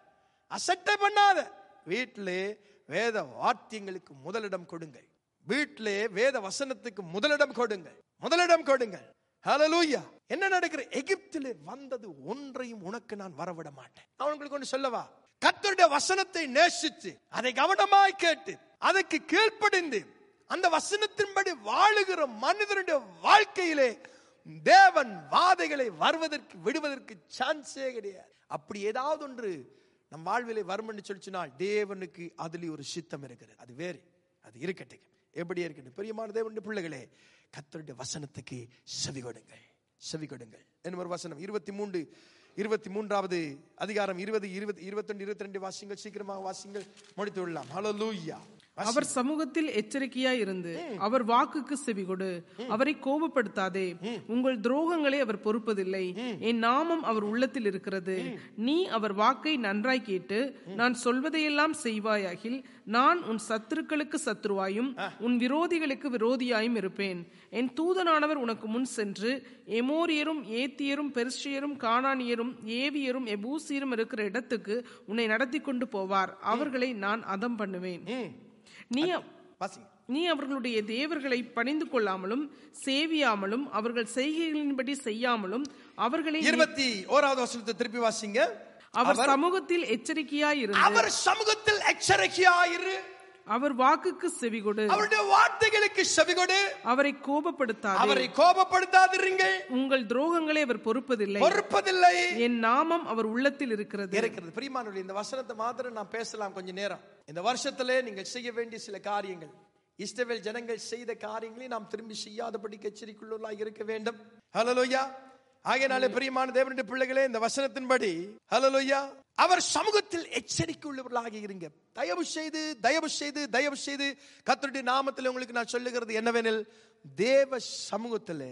அசட்டை பண்ணாத வீட்டிலே வேத வாத்தியங்களுக்கு முதலிடம் கொடுங்கள் வீட்டிலே வேத வசனத்துக்கு முதலிடம் கொடுங்கள் முதலிடம் கொடுங்கள் ஹalleluya என்ன நடக்கிற எகிப்திலே வந்தது ஒன்றையும் உனக்கு நான் வரவிட மாட்டேன் நான் உங்களுக்கு ஒன்று சொல்லவா கர்த்தருடைய வசனத்தை நேசித்து அதை கவனமாய் கேட்டு அதற்கு கீழ்ப்படிந்து அந்த வசனத்தின்படி வாழுகிற மனிதனுடைய வாழ்க்கையிலே தேவன் வாதைகளை வருவதற்கு விடுவதற்கு சான்ஸே கிடையாது அப்படி ஏதாவது ஒன்று நம் வாழ்விலே வரும் என்று சொல்லிச்சினால் தேவனுக்கு அதுல ஒரு சித்தம் இருக்கிறது அது வேறு அது இருக்கட்டும் எப்படி இருக்கட்டும் பிரியமான தேவனுடைய பிள்ளைகளே கத்தருடைய வசனத்துக்கு செவி கொடுங்கள் செவி கொடுங்கள் என்ன ஒரு வசனம் இருபத்தி மூன்று இருபத்தி மூன்றாவது அதிகாரம் இருபது இருபது இருபத்தொன்று இருபத்தி ரெண்டு வாசிங்கள் சீக்கிரமாக வாசிங்கள் முடித்து விடலாம் ஹலோ லூயா அவர் சமூகத்தில் எச்சரிக்கையாய் இருந்து அவர் வாக்குக்கு செவிகொடு அவரை கோபப்படுத்தாதே உங்கள் துரோகங்களை அவர் பொறுப்பதில்லை என் நாமம் அவர் உள்ளத்தில் இருக்கிறது நீ அவர் வாக்கை நன்றாய் கேட்டு நான் சொல்வதையெல்லாம் செய்வாயாகில் நான் உன் சத்துருக்களுக்கு சத்துருவாயும் உன் விரோதிகளுக்கு விரோதியாயும் இருப்பேன் என் தூதனானவர் உனக்கு முன் சென்று எமோரியரும் ஏத்தியரும் பெர்ஷியரும் கானானியரும் ஏவியரும் எபூசியரும் இருக்கிற இடத்துக்கு உன்னை நடத்தி கொண்டு போவார் அவர்களை நான் அதம் பண்ணுவேன் நீ வாசிங்க நீ அவர்களுடைய தேவர்களை பணிந்து கொள்ளாமலும் சேவியாமலும் அவர்கள் செய்கைகளின்படி செய்யாமலும் அவர்களை இருபத்தி ஓராவது வசனத்தை திருப்பி வாசிங்க அவர் சமூகத்தில் எச்சரிக்கையாய் இருந்து அவர் சமூகத்தில் எச்சரிக்கையாயிரு அவர் வாக்குக்கு செவிகொடு அவருடைய வார்த்தைகளுக்கு செவிகொடு அவரை கோபப்படுத்தாதே அவரை கோபப்படுத்தாதிருங்கள் உங்கள் துரோகங்களை அவர் பொறுப்பதில்லை பொறுப்பதில்லை என் நாமம் அவர் உள்ளத்தில் இருக்கிறது இருக்கிறது பிரியமானவர்களே இந்த வசனத்தை மாத்திரம் நான் பேசலாம் கொஞ்ச நேரம் இந்த வருஷத்திலே நீங்கள் செய்ய வேண்டிய சில காரியங்கள் இஸ்ரவேல் ஜனங்கள் செய்த காரியங்களை நாம் திரும்பி செய்யாதபடிக்கு எச்சரிக்கையுள்ளவர்களாக இருக்க வேண்டும் ஹalleluya ஆகையினாலே பிரியமான தேவனுடைய பிள்ளைகளே இந்த வசனத்தின்படி ஹalleluya அவர் சமூகத்தில் எச்சரிக்கை உள்ளவர்களாக இருங்க தயவு செய்து தயவு செய்து தயவு செய்து கர்த்தருடைய நாமத்தில் உங்களுக்கு நான் சொல்லுகிறது என்னவெனில் தேவ சமூகத்தில்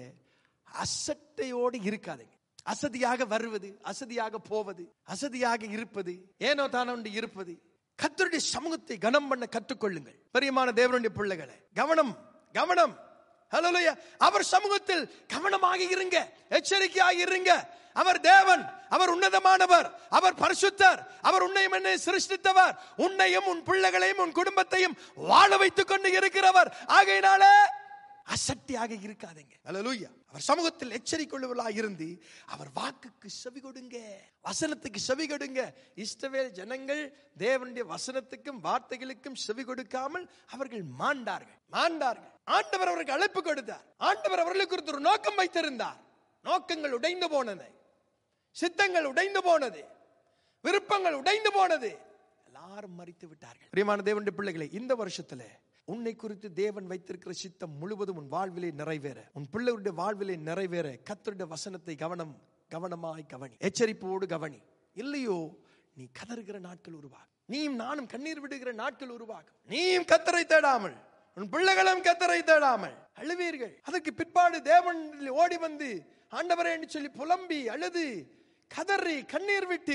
அசட்டையோடு இருக்காதீங்க அசதியாக வருவது அசதியாக போவது அசதியாக இருப்பது ஏனோ தானோ ஒன்று இருப்பது கர்த்தருடைய சமூகத்தை கனம் பண்ண கற்றுக்கொள்ளுங்கள் பிரியமான தேவனுடைய பிள்ளைகளை கவனம் கவனம் ஹalleluya அவர் சமூகத்தில் கவனமாக இருங்க எச்சரிக்கையாக இருங்க அவர் தேவன் அவர் உன்னதமானவர் அவர் பரிசுத்தர் அவர் உன்னையும் என்னை சிருஷ்டித்தவர் உன்னையும் உன் பிள்ளைகளையும் உன் குடும்பத்தையும் வாழ வைத்துக் கொண்டு இருக்கிறவர் ஆகையினாலே அசட்டியாக இருக்காதீங்க ஹalleluya அவர் சமூகத்தில் எச்சரிக்கையுள்ளவர்களாக இருந்து அவர் வாக்குக்கு செவி கொடுங்க வசனத்துக்கு செவி கொடுங்க இஸ்ரவேல் ஜனங்கள் தேவனுடைய வசனத்துக்கும் வார்த்தைகளுக்கும் செவி கொடுக்காமல் அவர்கள் மாண்டார்கள் மாண்டார்கள் ஆண்டவர் அவருக்கு அழைப்பு கொடுத்தார் ஆண்டவர் அவர்களுக்கு குறித்து ஒரு நோக்கம் வைத்திருந்தார் நோக்கங்கள் உடைந்து போனது சித்தங்கள் உடைந்து போனது விருப்பங்கள் உடைந்து போனது எல்லாரும் மறித்து விட்டார்கள் பிரியமான தேவனுடைய பிள்ளைகளை இந்த வருஷத்துல உன்னை குறித்து தேவன் வைத்திருக்கிற சித்தம் முழுவதும் உன் வாழ்விலே நிறைவேற உன் பிள்ளைகளுடைய வாழ்விலே நிறைவேற கத்தருடைய வசனத்தை கவனம் கவனமாய் கவனி எச்சரிப்போடு கவனி இல்லையோ நீ கதறுகிற நாட்கள் உருவாகும் நீயும் நானும் கண்ணீர் விடுகிற நாட்கள் உருவாகும் நீயும் கத்தரை தேடாமல் உன் பிள்ளைகளும் கத்தரை தேடாமல் அழுவீர்கள் அதற்கு பிற்பாடு தேவன் ஓடி வந்து ஆண்டவரே என்று சொல்லி புலம்பி அழுது கதறி கண்ணீர் விட்டு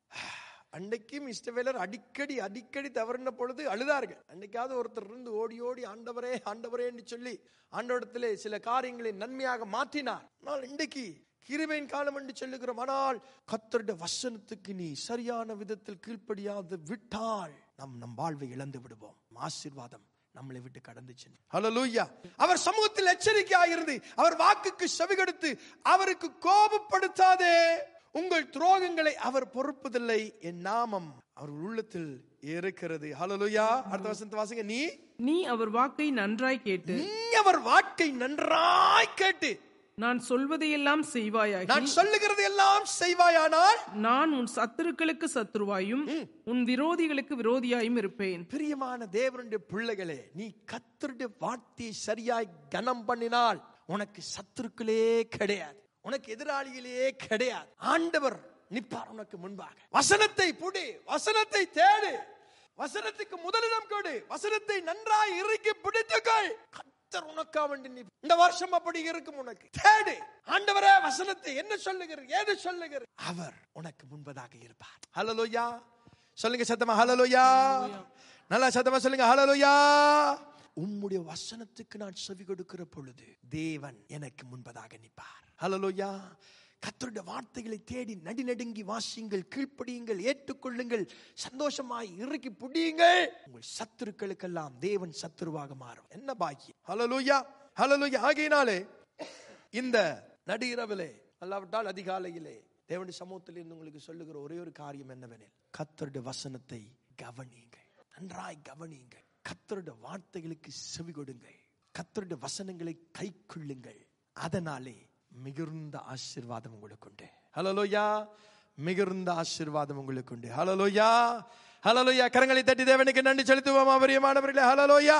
அன்னைக்கும் இஷ்டவேலர் அடிக்கடி அடிக்கடி தவறின பொழுது அழுதார்கள் அன்னைக்காவது ஒருத்தர் இருந்து ஓடி ஓடி ஆண்டவரே ஆண்டவரே என்று சொல்லி ஆண்டவரத்திலே சில காரியங்களை நன்மையாக மாற்றினார் ஆனால் இன்றைக்கு கிருபையின் காலம் என்று சொல்லுகிறோம் ஆனால் கத்தருடைய வசனத்துக்கு நீ சரியான விதத்தில் கீழ்ப்படியாது விட்டால் நம் நம் வாழ்வை இழந்து விடுவோம் ஆசீர்வாதம் நம்மளை விட்டு கடந்து சென்று ஹalleluya அவர் சமூகத்தில் எச்சரிக்கையாக இருந்து அவர் வாக்குக்கு செவி கொடுத்து அவருக்கு கோபப்படுத்தாதே உங்கள் துரோகங்களை அவர் பொறுப்பதில்லை என் நாமம் அவர் உள்ளத்தில் இருக்கிறது ஹalleluya அடுத்த வசனத்தை வாசிங்க நீ நீ அவர் வாக்கை நன்றாய் கேட்டு நீ அவர் வாக்கை நன்றாய் கேட்டு நான் சொல்வதையெல்லாம் செய்வாயாகி நான் சொல்லுகிறது எல்லாம் செய்வாயானால் நான் உன் சத்துருக்களுக்கு சத்துருவாயும் உன் விரோதிகளுக்கு விரோதியாயும் இருப்பேன் பிரியமான தேவனுடைய பிள்ளைகளே நீ கத்தருடைய வார்த்தையை சரியாய் கனம் பண்ணினால் உனக்கு சத்துருக்களே கிடையாது உனக்கு எதிராளிகளே கிடையாது ஆண்டவர் நிற்பார் உனக்கு முன்பாக வசனத்தை புடி வசனத்தை தேடு வசனத்துக்கு முதலிடம் கொடு வசனத்தை நன்றாய் இறுக்கி பிடித்துக்கள் கத்தர் உனக்கா வேண்டி நீ இந்த வருஷம் அப்படி இருக்கும் உனக்கு தேடு ஆண்டவரே வசனத்தை என்ன சொல்லுகிற ஏது சொல்லுகிற அவர் உனக்கு முன்பதாக இருப்பார் ஹalleluya சொல்லுங்க சத்தமா ஹalleluya நல்லா சத்தமா சொல்லுங்க ஹalleluya உம்முடைய வசனத்துக்கு நான் செவி கொடுக்கிற பொழுது தேவன் எனக்கு முன்பதாக நிற்பார் ஹalleluya கர்த்தருடைய வார்த்தைகளை தேடி நடி நடுங்கி வாசியுங்கள் கீழ்ப்படியுங்கள் ஏற்றுக்கொள்ளுங்கள் சந்தோஷமாய் இறுக்கி புடியுங்கள் உங்கள் சத்துருக்களுக்கெல்லாம் தேவன் சத்துருவாக மாறும் என்ன பாக்கியம் ஹalleluya ஹalleluya ஆகையினாலே இந்த நடு இரவிலே அல்லாவிட்டால் அதிகாலையிலே தேவனுடைய சமூகத்தில் இருந்து உங்களுக்கு சொல்லுகிற ஒரே ஒரு காரியம் என்னவெனில் கர்த்தருடைய வசனத்தை கவனியுங்கள் நன்றாய் கவனியுங்கள் கர்த்தருடைய வார்த்தைகளுக்கு செவி கொடுங்கள் கர்த்தருடைய வசனங்களை கை கொள்ளுங்கள் அதனாலே மிகுந்த ஆசீர்வாதம் உங்களுக்கு உண்டு ஹலலோயா மிகுந்த ஆசீர்வாதம் உங்களுக்கு உண்டு ஹலலோயா ஹலலோயா கரங்களை தட்டி தேவனுக்கு நன்றி செலுத்துவோமா பிரியமானவர்களே ஹலலோயா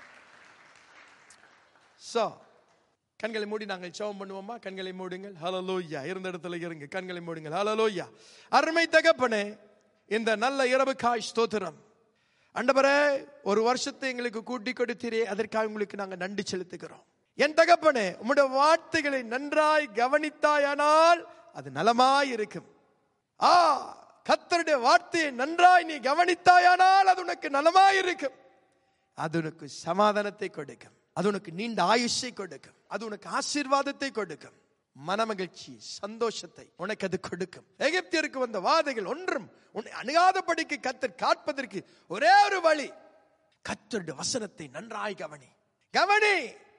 சோ கண்களை மூடி நாங்கள் ஜெபம் பண்ணுவோமா கண்களை மூடுங்கள் ஹலலோயா இருந்த இடத்துல இருங்க கண்களை மூடுங்கள் ஹலலோயா அருமை தகப்பனே இந்த நல்ல இரவு காய் ஸ்தோத்திரம் அண்டவரே ஒரு வருஷத்தை எங்களுக்கு கூட்டி கொடுத்தீரே அதற்காக உங்களுக்கு நாங்க நன்றி செலுத்துகிறோம் என் தகப்பனே உம்முடைய வார்த்தைகளை நன்றாய் கவனித்தாயானால் அது நலமாய் இருக்கும் ஆ கத்தருடைய வார்த்தையை நன்றாய் நீ கவனித்தாயானால் அது உனக்கு நலமாய் இருக்கும் அது உனக்கு சமாதானத்தை கொடுக்கும் அது உனக்கு நீண்ட ஆயுஷை கொடுக்கும் அது உனக்கு ஆசீர்வாதத்தை கொடுக்கும் மனமகிழ்ச்சி சந்தோஷத்தை உனக்கு அது கொடுக்கும் எகிப்தியருக்கு வந்த வாதைகள் ஒன்றும் உன்னை அணுகாதபடிக்கு கத்தர் காட்பதற்கு ஒரே ஒரு வழி கத்தருடைய வசனத்தை நன்றாய் கவனி கவனி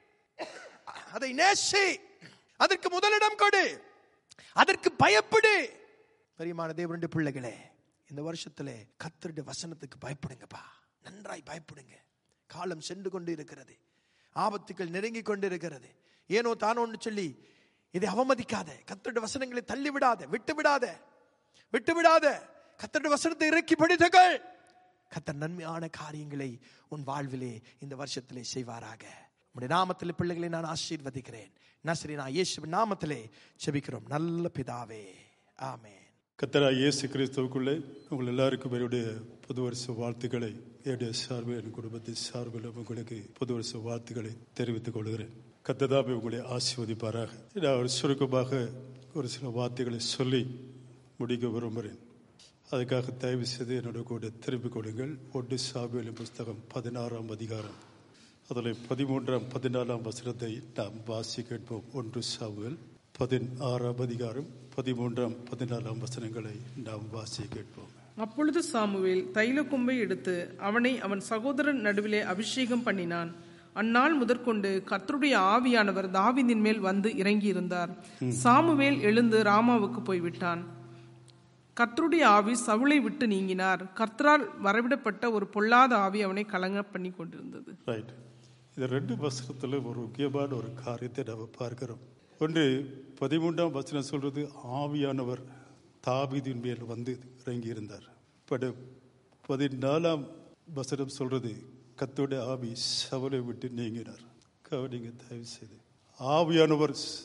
அதை நேசி அதற்கு முதலிடம் கொடு அதற்கு பயப்படு பெரியமான தேவனுடைய பிள்ளைகளே இந்த வருஷத்திலே கத்தருடைய வசனத்துக்கு பயப்படுங்கப்பா நன்றாய் பயப்படுங்க காலம் சென்று கொண்டு இருக்கிறது ஆபத்துக்கள் நெருங்கி கொண்டு இருக்கிறது ஏனோ தானோன்னு சொல்லி இதை அவமதிக்காத கத்தருடைய வசனங்களை தள்ளி விடாத விட்டு விடாத விட்டு விடாத கத்தருடைய வசனத்தை இறக்கி படித்துகள் கத்தர் நன்மையான காரியங்களை உன் வாழ்விலே இந்த வருஷத்திலே செய்வாராக உம்முடைய நாமத்தில் பிள்ளைகளை நான் ஆசீர்வதிக்கிறேன் நசரி நான் இயேசுவின் நாமத்திலே செபிக்கிறோம் நல்ல பிதாவே ஆமென் கத்தராய் இயேசு கிறிஸ்துவுக்குள்ளே உங்கள் எல்லாருக்கும் என்னுடைய புது வருஷ வாழ்த்துக்களை என்னுடைய சார்பில் என் குடும்பத்தின் சார்பில் உங்களுக்கு புது வருஷ வாழ்த்துக்களை தெரிவித்துக் கொள்கிறேன் கத்ததாபி உங்களை ஆசீர்வதிப்பாராக நான் ஒரு சுருக்கமாக ஒரு சில வார்த்தைகளை சொல்லி முடிக்க விரும்புகிறேன் அதுக்காக தயவு செய்து என்னோட கூட திருப்பிக் கொள்ளுங்கள் ஒன்று சாபியலின் புஸ்தகம் பதினாறாம் அதிகாரம் அதில் பதிமூன்றாம் பதினாலாம் வசனத்தை நாம் வாசி கேட்போம் ஒன்று சாமுவேல் பதினாறாம் அதிகாரம் பதிமூன்றாம் பதினாலாம் வசனங்களை நாம் வாசி கேட்போம் அப்பொழுது சாமுவேல் தைல கொம்பை எடுத்து அவனை அவன் சகோதரன் நடுவிலே அபிஷேகம் பண்ணினான் அந்நாள் முதற்கொண்டு கர்த்தருடைய ஆவியானவர் தாவீதின் மேல் வந்து இறங்கியிருந்தார் சாமுவேல் எழுந்து ராமாவுக்கு போய்விட்டான் கர்த்தருடைய ஆவி சவுளை விட்டு நீங்கினார் கர்த்தரால் வரவிடப்பட்ட ஒரு பொல்லாத ஆவி அவனை கலங்க பண்ணி கொண்டிருந்தது ரைட் இந்த ரெண்டு வசனத்தில் ஒரு முக்கியமான ஒரு காரியத்தை நம்ம பார்க்கிறோம் ஒன்று பதிமூன்றாம் வசனம் சொல்றது ஆவியானவர் தாவீதின் மேல் வந்து இறங்கியிருந்தார் பட் பதினாலாம் வசனம் சொல்றது கத்தோட ஆவி சவலை விட்டு நீங்கினார் கவனிங்க தயவு செய்து ஆவியானவர் ச-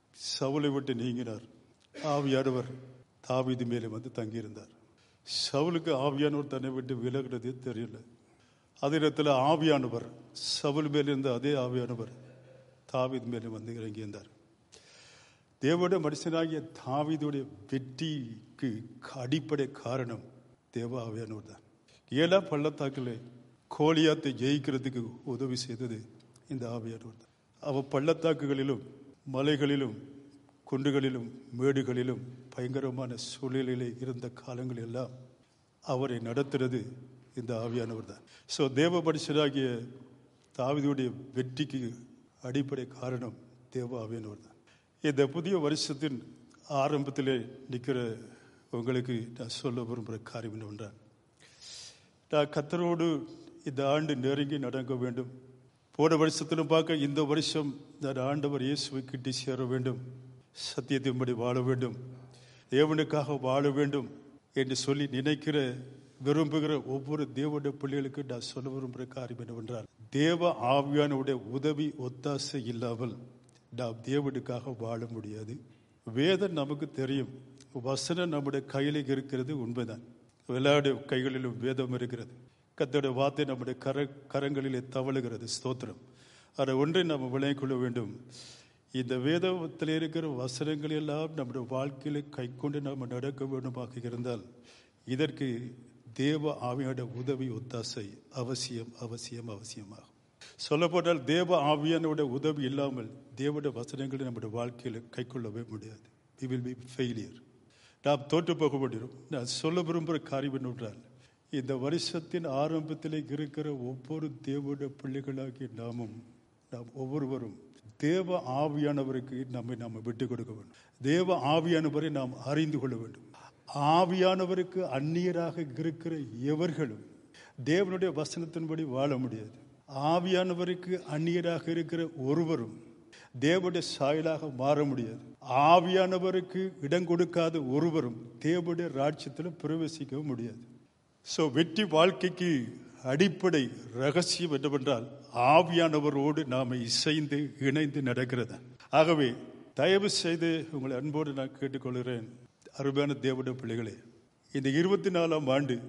சவுலை விட்டு நீங்கினார் ஆவியானவர் தாவீது மேலே வந்து தங்கியிருந்தார் சவுலுக்கு ஆவியானவர் தன்னை விட்டு விலகுனதே தெரியல அதே நேரத்தில் ஆவியானவர் சவுல் மேல் இருந்த அதே ஆவியானவர் தாவீது மேலே வந்து இறங்கியிருந்தார் தேவோட மனுஷனாகிய தாவீதுடைய வெற்றிக்கு அடிப்படை காரணம் தேவ ஆவியானவர் தான் ஏழா பள்ளத்தாக்கில் கோலியாத்தை ஜெயிக்கிறதுக்கு உதவி செய்தது இந்த ஆவியானவர் தான் அவ பள்ளத்தாக்குகளிலும் மலைகளிலும் குன்றுகளிலும் மேடுகளிலும் பயங்கரமான சூழ்நிலையிலே இருந்த காலங்கள் எல்லாம் அவரை நடத்துறது இந்த ஆவியானவர் தான் ஸோ தேவ மனுஷனாகிய தாவீதுடைய வெற்றிக்கு அடிப்படை காரணம் தேவ ஆவியானவர் தான் இந்த புதிய வருஷத்தின் ஆரம்பத்திலே நிற்கிற உங்களுக்கு நான் சொல்ல விரும்புகிற காரியம் என்னவென்றால் நான் கத்தரோடு இந்த ஆண்டு நெருங்கி நடக்க வேண்டும் போன வருஷத்திலும் பார்க்க இந்த வருஷம் நான் ஆண்டவர் இயேசுவை கிட்டி சேர வேண்டும் சத்தியத்தின்படி வாழ வேண்டும் தேவனுக்காக வாழ வேண்டும் என்று சொல்லி நினைக்கிற விரும்புகிற ஒவ்வொரு தேவனுடைய பிள்ளைகளுக்கு நான் சொல்ல விரும்புகிற காரியம் என்னவென்றால் தேவ ஆவியானுடைய உதவி ஒத்தாசை இல்லாமல் நாம் தேவனுக்காக வாழ முடியாது வேதம் நமக்கு தெரியும் வசனம் நம்முடைய கையில் இருக்கிறது உண்மைதான் விளையாடு கைகளிலும் வேதம் இருக்கிறது கத்தோடைய வார்த்தை நம்முடைய கர கரங்களிலே தவழுகிறது ஸ்தோத்திரம் அதை ஒன்றை நாம் விளங்கிக் கொள்ள வேண்டும் இந்த வேதத்தில் இருக்கிற வசனங்கள் எல்லாம் நம்முடைய வாழ்க்கையில கை கொண்டு நாம் நடக்க வேண்டுமாக இருந்தால் இதற்கு தேவ ஆவியோட உதவி ஒத்தாசை அவசியம் அவசியம் அவசியமாகும் சொல்லப்போனால் தேவ ஆவியானோட உதவி இல்லாமல் தேவனுடைய வசனங்களை நம்முடைய வாழ்க்கையில் கை கொள்ளவே முடியாது வி வில் பி ஃபெயிலியர் நாம் தோற்று போக முடியும் நான் சொல்ல விரும்புகிற காரியம் என்னவென்றால் இந்த வருஷத்தின் ஆரம்பத்தில் இருக்கிற ஒவ்வொரு தேவனுடைய பிள்ளைகளாகிய நாமும் நாம் ஒவ்வொருவரும் தேவ ஆவியானவருக்கு நம்மை நாம் விட்டுக் கொடுக்க வேண்டும் தேவ ஆவியானவரை நாம் அறிந்து கொள்ள வேண்டும் ஆவியானவருக்கு அந்நியராக இருக்கிற எவர்களும் தேவனுடைய வசனத்தின்படி வாழ முடியாது ஆவியானவருக்கு அந்நியராக இருக்கிற ஒருவரும் தேவனுடைய சாயலாக மாற முடியாது ஆவியானவருக்கு இடம் கொடுக்காத ஒருவரும் தேவனுடைய ராஜ்யத்தில் பிரவேசிக்க முடியாது ஸோ வெற்றி வாழ்க்கைக்கு அடிப்படை ரகசியம் என்னவென்றால் ஆவியானவரோடு நாம் இசைந்து இணைந்து நடக்கிறது ஆகவே தயவு செய்து உங்களை அன்போடு நான் கேட்டுக்கொள்கிறேன் அருமையான தேவனுடைய பிள்ளைகளே இந்த இருபத்தி நாலாம் ஆண்டு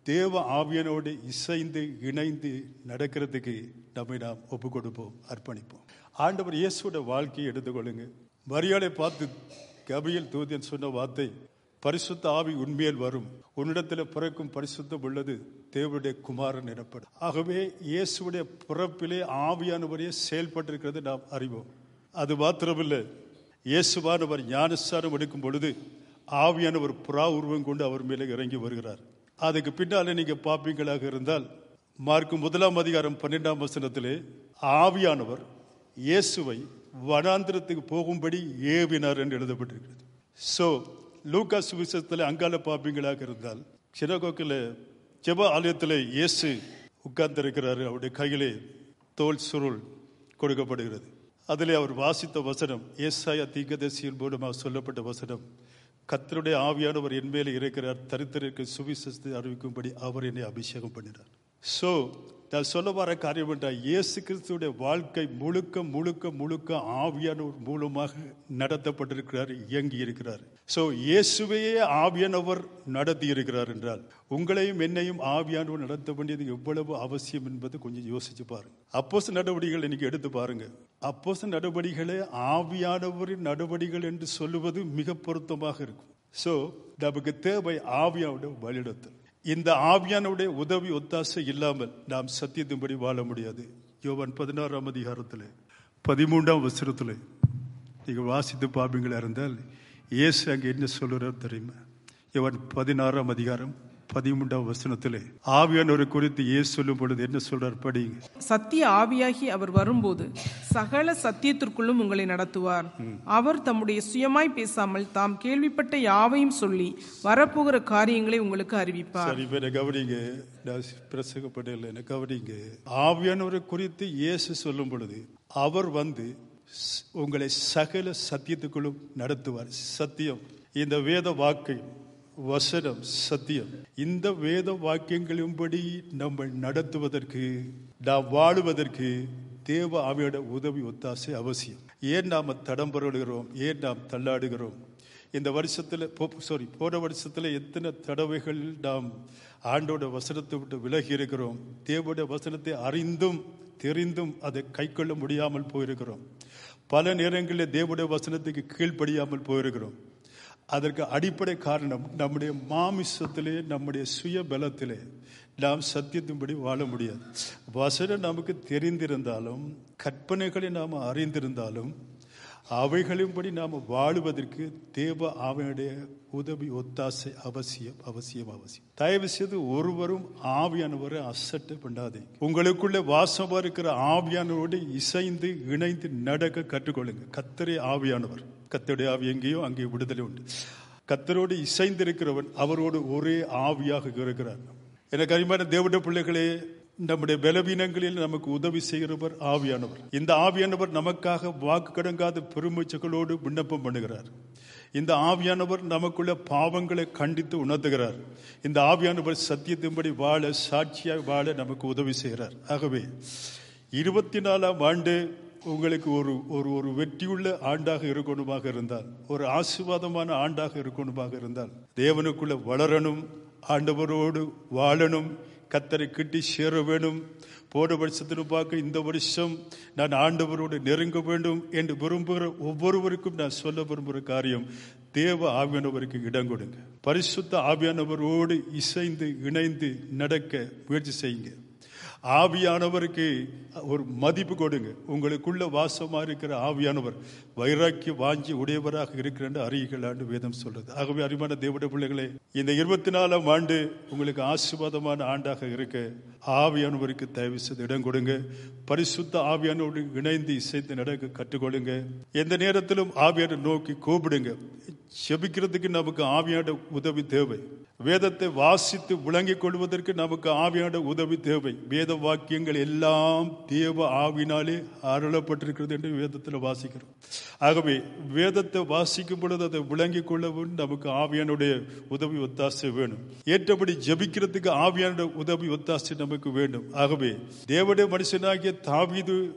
தேவ ஆவியனோடு இசைந்து இணைந்து நடக்கிறதுக்கு நம்மை நாம் ஒப்பு கொடுப்போம் அர்ப்பணிப்போம் ஆண்டவர் இயேசுவோட வாழ்க்கையை எடுத்துக்கொள்ளுங்க மரியாதை பார்த்து கபியல் தூதியன் சொன்ன வார்த்தை பரிசுத்த ஆவி உண்மையில் வரும் உன்னிடத்தில் பிறக்கும் பரிசுத்தம் உள்ளது தேவனுடைய குமாரன் எனப்படும் ஆகவே இயேசுடைய பிறப்பிலே ஆவியானவரையே செயல்பட்டிருக்கிறது நாம் அறிவோம் அது மாத்திரமில்லை இயேசுவானவர் ஞானஸ்தானம் எடுக்கும் பொழுது ஆவியானவர் புறா உருவம் கொண்டு அவர் மேலே இறங்கி வருகிறார் அதுக்கு பின்னாலே நீங்க பார்ப்பீங்களாக இருந்தால் மார்க்கு முதலாம் அதிகாரம் பன்னெண்டாம் வசனத்திலே ஆவியானவர் இயேசுவை வனாந்திரத்துக்கு போகும்படி ஏவினார் என்று எழுதப்பட்டிருக்கிறது சோ லூக்கா சுவிசேஷத்தில் அங்கால பார்ப்பீங்களாக இருந்தால் சினகோக்கில் ஜெப ஆலயத்தில் இயேசு உட்கார்ந்திருக்கிறாரு அவருடைய கையிலே தோல் சுருள் கொடுக்கப்படுகிறது அதிலே அவர் வாசித்த வசனம் ஏசாயா தீர்க்கதரிசியின் மூலமாக சொல்லப்பட்ட வசனம் கத்தருடைய ஆவியானவர் என் மேலே இருக்கிறார் தரித்திற்கு சுவிசேஷத்தை அறிவிக்கும்படி அவர் என்னை அபிஷேகம் பண்ணினார் சோ நான் சொல்ல வர காரியம் என்றால் இயேசு கிறிஸ்துடைய வாழ்க்கை முழுக்க முழுக்க முழுக்க ஆவியானவர் மூலமாக நடத்தப்பட்டிருக்கிறார் இயங்கி இருக்கிறார் சோ இயேசுவையே ஆவியானவர் நடத்தி இருக்கிறார் என்றால் உங்களையும் என்னையும் ஆவியானவர் நடத்த வேண்டியது எவ்வளவு அவசியம் என்பது கொஞ்சம் யோசிச்சு பாருங்க அப்போஸ் நடவடிக்கைகள் இன்னைக்கு எடுத்து பாருங்க அப்போஸ் நடவடிக்கைகளே ஆவியானவரின் நடவடிக்கைகள் என்று சொல்லுவது மிக பொருத்தமாக இருக்கும் சோ நமக்கு தேவை ஆவியானோட வழிநடத்தல் இந்த ஆவியானுடைய உதவி ஒத்தாசை இல்லாமல் நாம் சத்தியத்தின்படி வாழ முடியாது யோவான் பதினாறாம் அதிகாரத்தில் பதிமூன்றாம் வசனத்தில் நீங்கள் வாசித்து பார்ப்பீங்களா இருந்தால் இயேசு அங்கே என்ன சொல்கிறார் தெரியுமா யோவான் பதினாறாம் அதிகாரம் பதிமூன்றாம் வசனத்திலே ஆவியானவரை குறித்து இயேசு சொல்லும் பொழுது என்ன சொல்றார் படிங்க சத்திய ஆவியாகி அவர் வரும்போது சகல சத்தியத்திற்குள்ளும் உங்களை நடத்துவார் அவர் தம்முடைய சுயமாய் பேசாமல் தாம் கேள்விப்பட்ட யாவையும் சொல்லி வரப்போகிற காரியங்களை உங்களுக்கு அறிவிப்பார் சரி இப்ப என்ன கவனிங்க நான் பிரசங்கப்படல என்ன கவனிங்க ஆவியானவரை குறித்து இயேசு சொல்லும் பொழுது அவர் வந்து ஸ்- உங்களை சகல சத்தியத்துக்குள்ளும் நடத்துவார் சத்தியம் இந்த வேத வாக்கை வசனம் சத்தியம் இந்த வேத வாக்கியங்களின்படி நம்ம நடத்துவதற்கு நாம் வாழுவதற்கு தேவ ஆவியோட உதவி ஒத்தாசை அவசியம் ஏன் நாம தடம் புரளுகிறோம் ஏன் நாம் தள்ளாடுகிறோம் இந்த வருஷத்துல சாரி போன வருஷத்துல எத்தனை தடவைகள் நாம் ஆண்டோட வசனத்தை விட்டு விலகி இருக்கிறோம் தேவோட வசனத்தை அறிந்தும் தெரிந்தும் அதை கைக்கொள்ள முடியாமல் போயிருக்கிறோம் பல நேரங்களில் தேவனுடைய வசனத்துக்கு கீழ்ப்படியாமல் போயிருக்கிறோம் அதற்கு அடிப்படை காரணம் நம்முடைய மாமிசத்திலே நம்முடைய சுய பலத்திலே நாம் சத்தியத்தின்படி வாழ முடியாது வசனம் நமக்கு தெரிந்திருந்தாலும் கற்பனைகளை நாம் அறிந்திருந்தாலும் அவைகளின்படி நாம் வாழுவதற்கு தேவ ஆவியனுடைய உதவி ஒத்தாசை அவசியம் அவசியம் அவசியம் தயவு செய்து ஒருவரும் ஆவியானவரை அசட்டை பண்ணாதே உங்களுக்குள்ள வாசமா இருக்கிற ஆவியானவரோடு இசைந்து இணைந்து நடக்க கற்றுக்கொள்ளுங்க கத்தரே ஆவியானவர் கத்தருடைய ஆவி எங்கேயோ அங்கே விடுதலை உண்டு கத்தரோடு இசைந்திருக்கிறவன் அவரோடு ஒரே ஆவியாக இருக்கிறார் எனக்கு அருமையான தேவட பிள்ளைகளே நம்முடைய பலவீனங்களில் நமக்கு உதவி செய்கிறவர் ஆவியானவர் இந்த ஆவியானவர் நமக்காக வாக்கு கடங்காத பெருமூச்சுகளோடு விண்ணப்பம் பண்ணுகிறார் இந்த ஆவியானவர் நமக்குள்ள பாவங்களை கண்டித்து உணர்த்துகிறார் இந்த ஆவியானவர் சத்தியத்தின்படி வாழ சாட்சியாக வாழ நமக்கு உதவி செய்கிறார் ஆகவே இருபத்தி நாலாம் ஆண்டு உங்களுக்கு ஒரு ஒரு ஒரு வெற்றியுள்ள ஆண்டாக இருக்கணுமாக இருந்தால் ஒரு ஆசீர்வாதமான ஆண்டாக இருக்கணுமாக இருந்தால் தேவனுக்குள்ள வளரணும் ஆண்டவரோடு வாழணும் கத்தரை கிட்டி சேர வேணும் போன வருஷத்திலும் பார்க்க இந்த வருஷம் நான் ஆண்டவரோடு நெருங்க வேண்டும் என்று விரும்புகிற ஒவ்வொருவருக்கும் நான் சொல்ல விரும்புகிற காரியம் தேவ ஆவியானவருக்கு இடம் கொடுங்க பரிசுத்த ஆவியானவரோடு இசைந்து இணைந்து நடக்க முயற்சி செய்யுங்க ஆவியானவருக்கு ஒரு மதிப்பு கொடுங்க உங்களுக்குள்ள வாசமா இருக்கிற ஆவியானவர் வைராக்கிய வாஞ்சி உடையவராக இருக்கிற அறியலாண்டு வேதம் சொல்றது ஆகவே அறிவான தேவட பிள்ளைகளே இந்த இருபத்தி நாலாம் ஆண்டு உங்களுக்கு ஆசீர்வாதமான ஆண்டாக இருக்க ஆவியானவருக்கு தயவு செய்து இடம் கொடுங்க பரிசுத்த ஆவியானோடு இணைந்து இசைத்து நடக்க கற்றுக்கொள்ளுங்க எந்த நேரத்திலும் ஆவியான நோக்கி கூப்பிடுங்க செபிக்கிறதுக்கு நமக்கு ஆவியான உதவி தேவை வேதத்தை வாசித்து விளங்கிக் கொள்வதற்கு நமக்கு ஆவியான உதவி தேவை வேத வாக்கியங்கள் எல்லாம் தேவ ஆவினாலே அருளப்பட்டிருக்கிறது என்று வேதத்தில் வாசிக்கிறோம் ஆகவே வேதத்தை வாசிக்கும் பொழுது அதை விளங்கிக் கொள்ளவும் நமக்கு ஆவியானுடைய உதவி ஒத்தாசை வேணும் ஏற்றபடி ஜெபிக்கிறதுக்கு ஆவியான உதவி ஒத்தாசை நமக்கு வேண்டும் ஆகவே தேவடைய மனுஷனாகிய தாவீது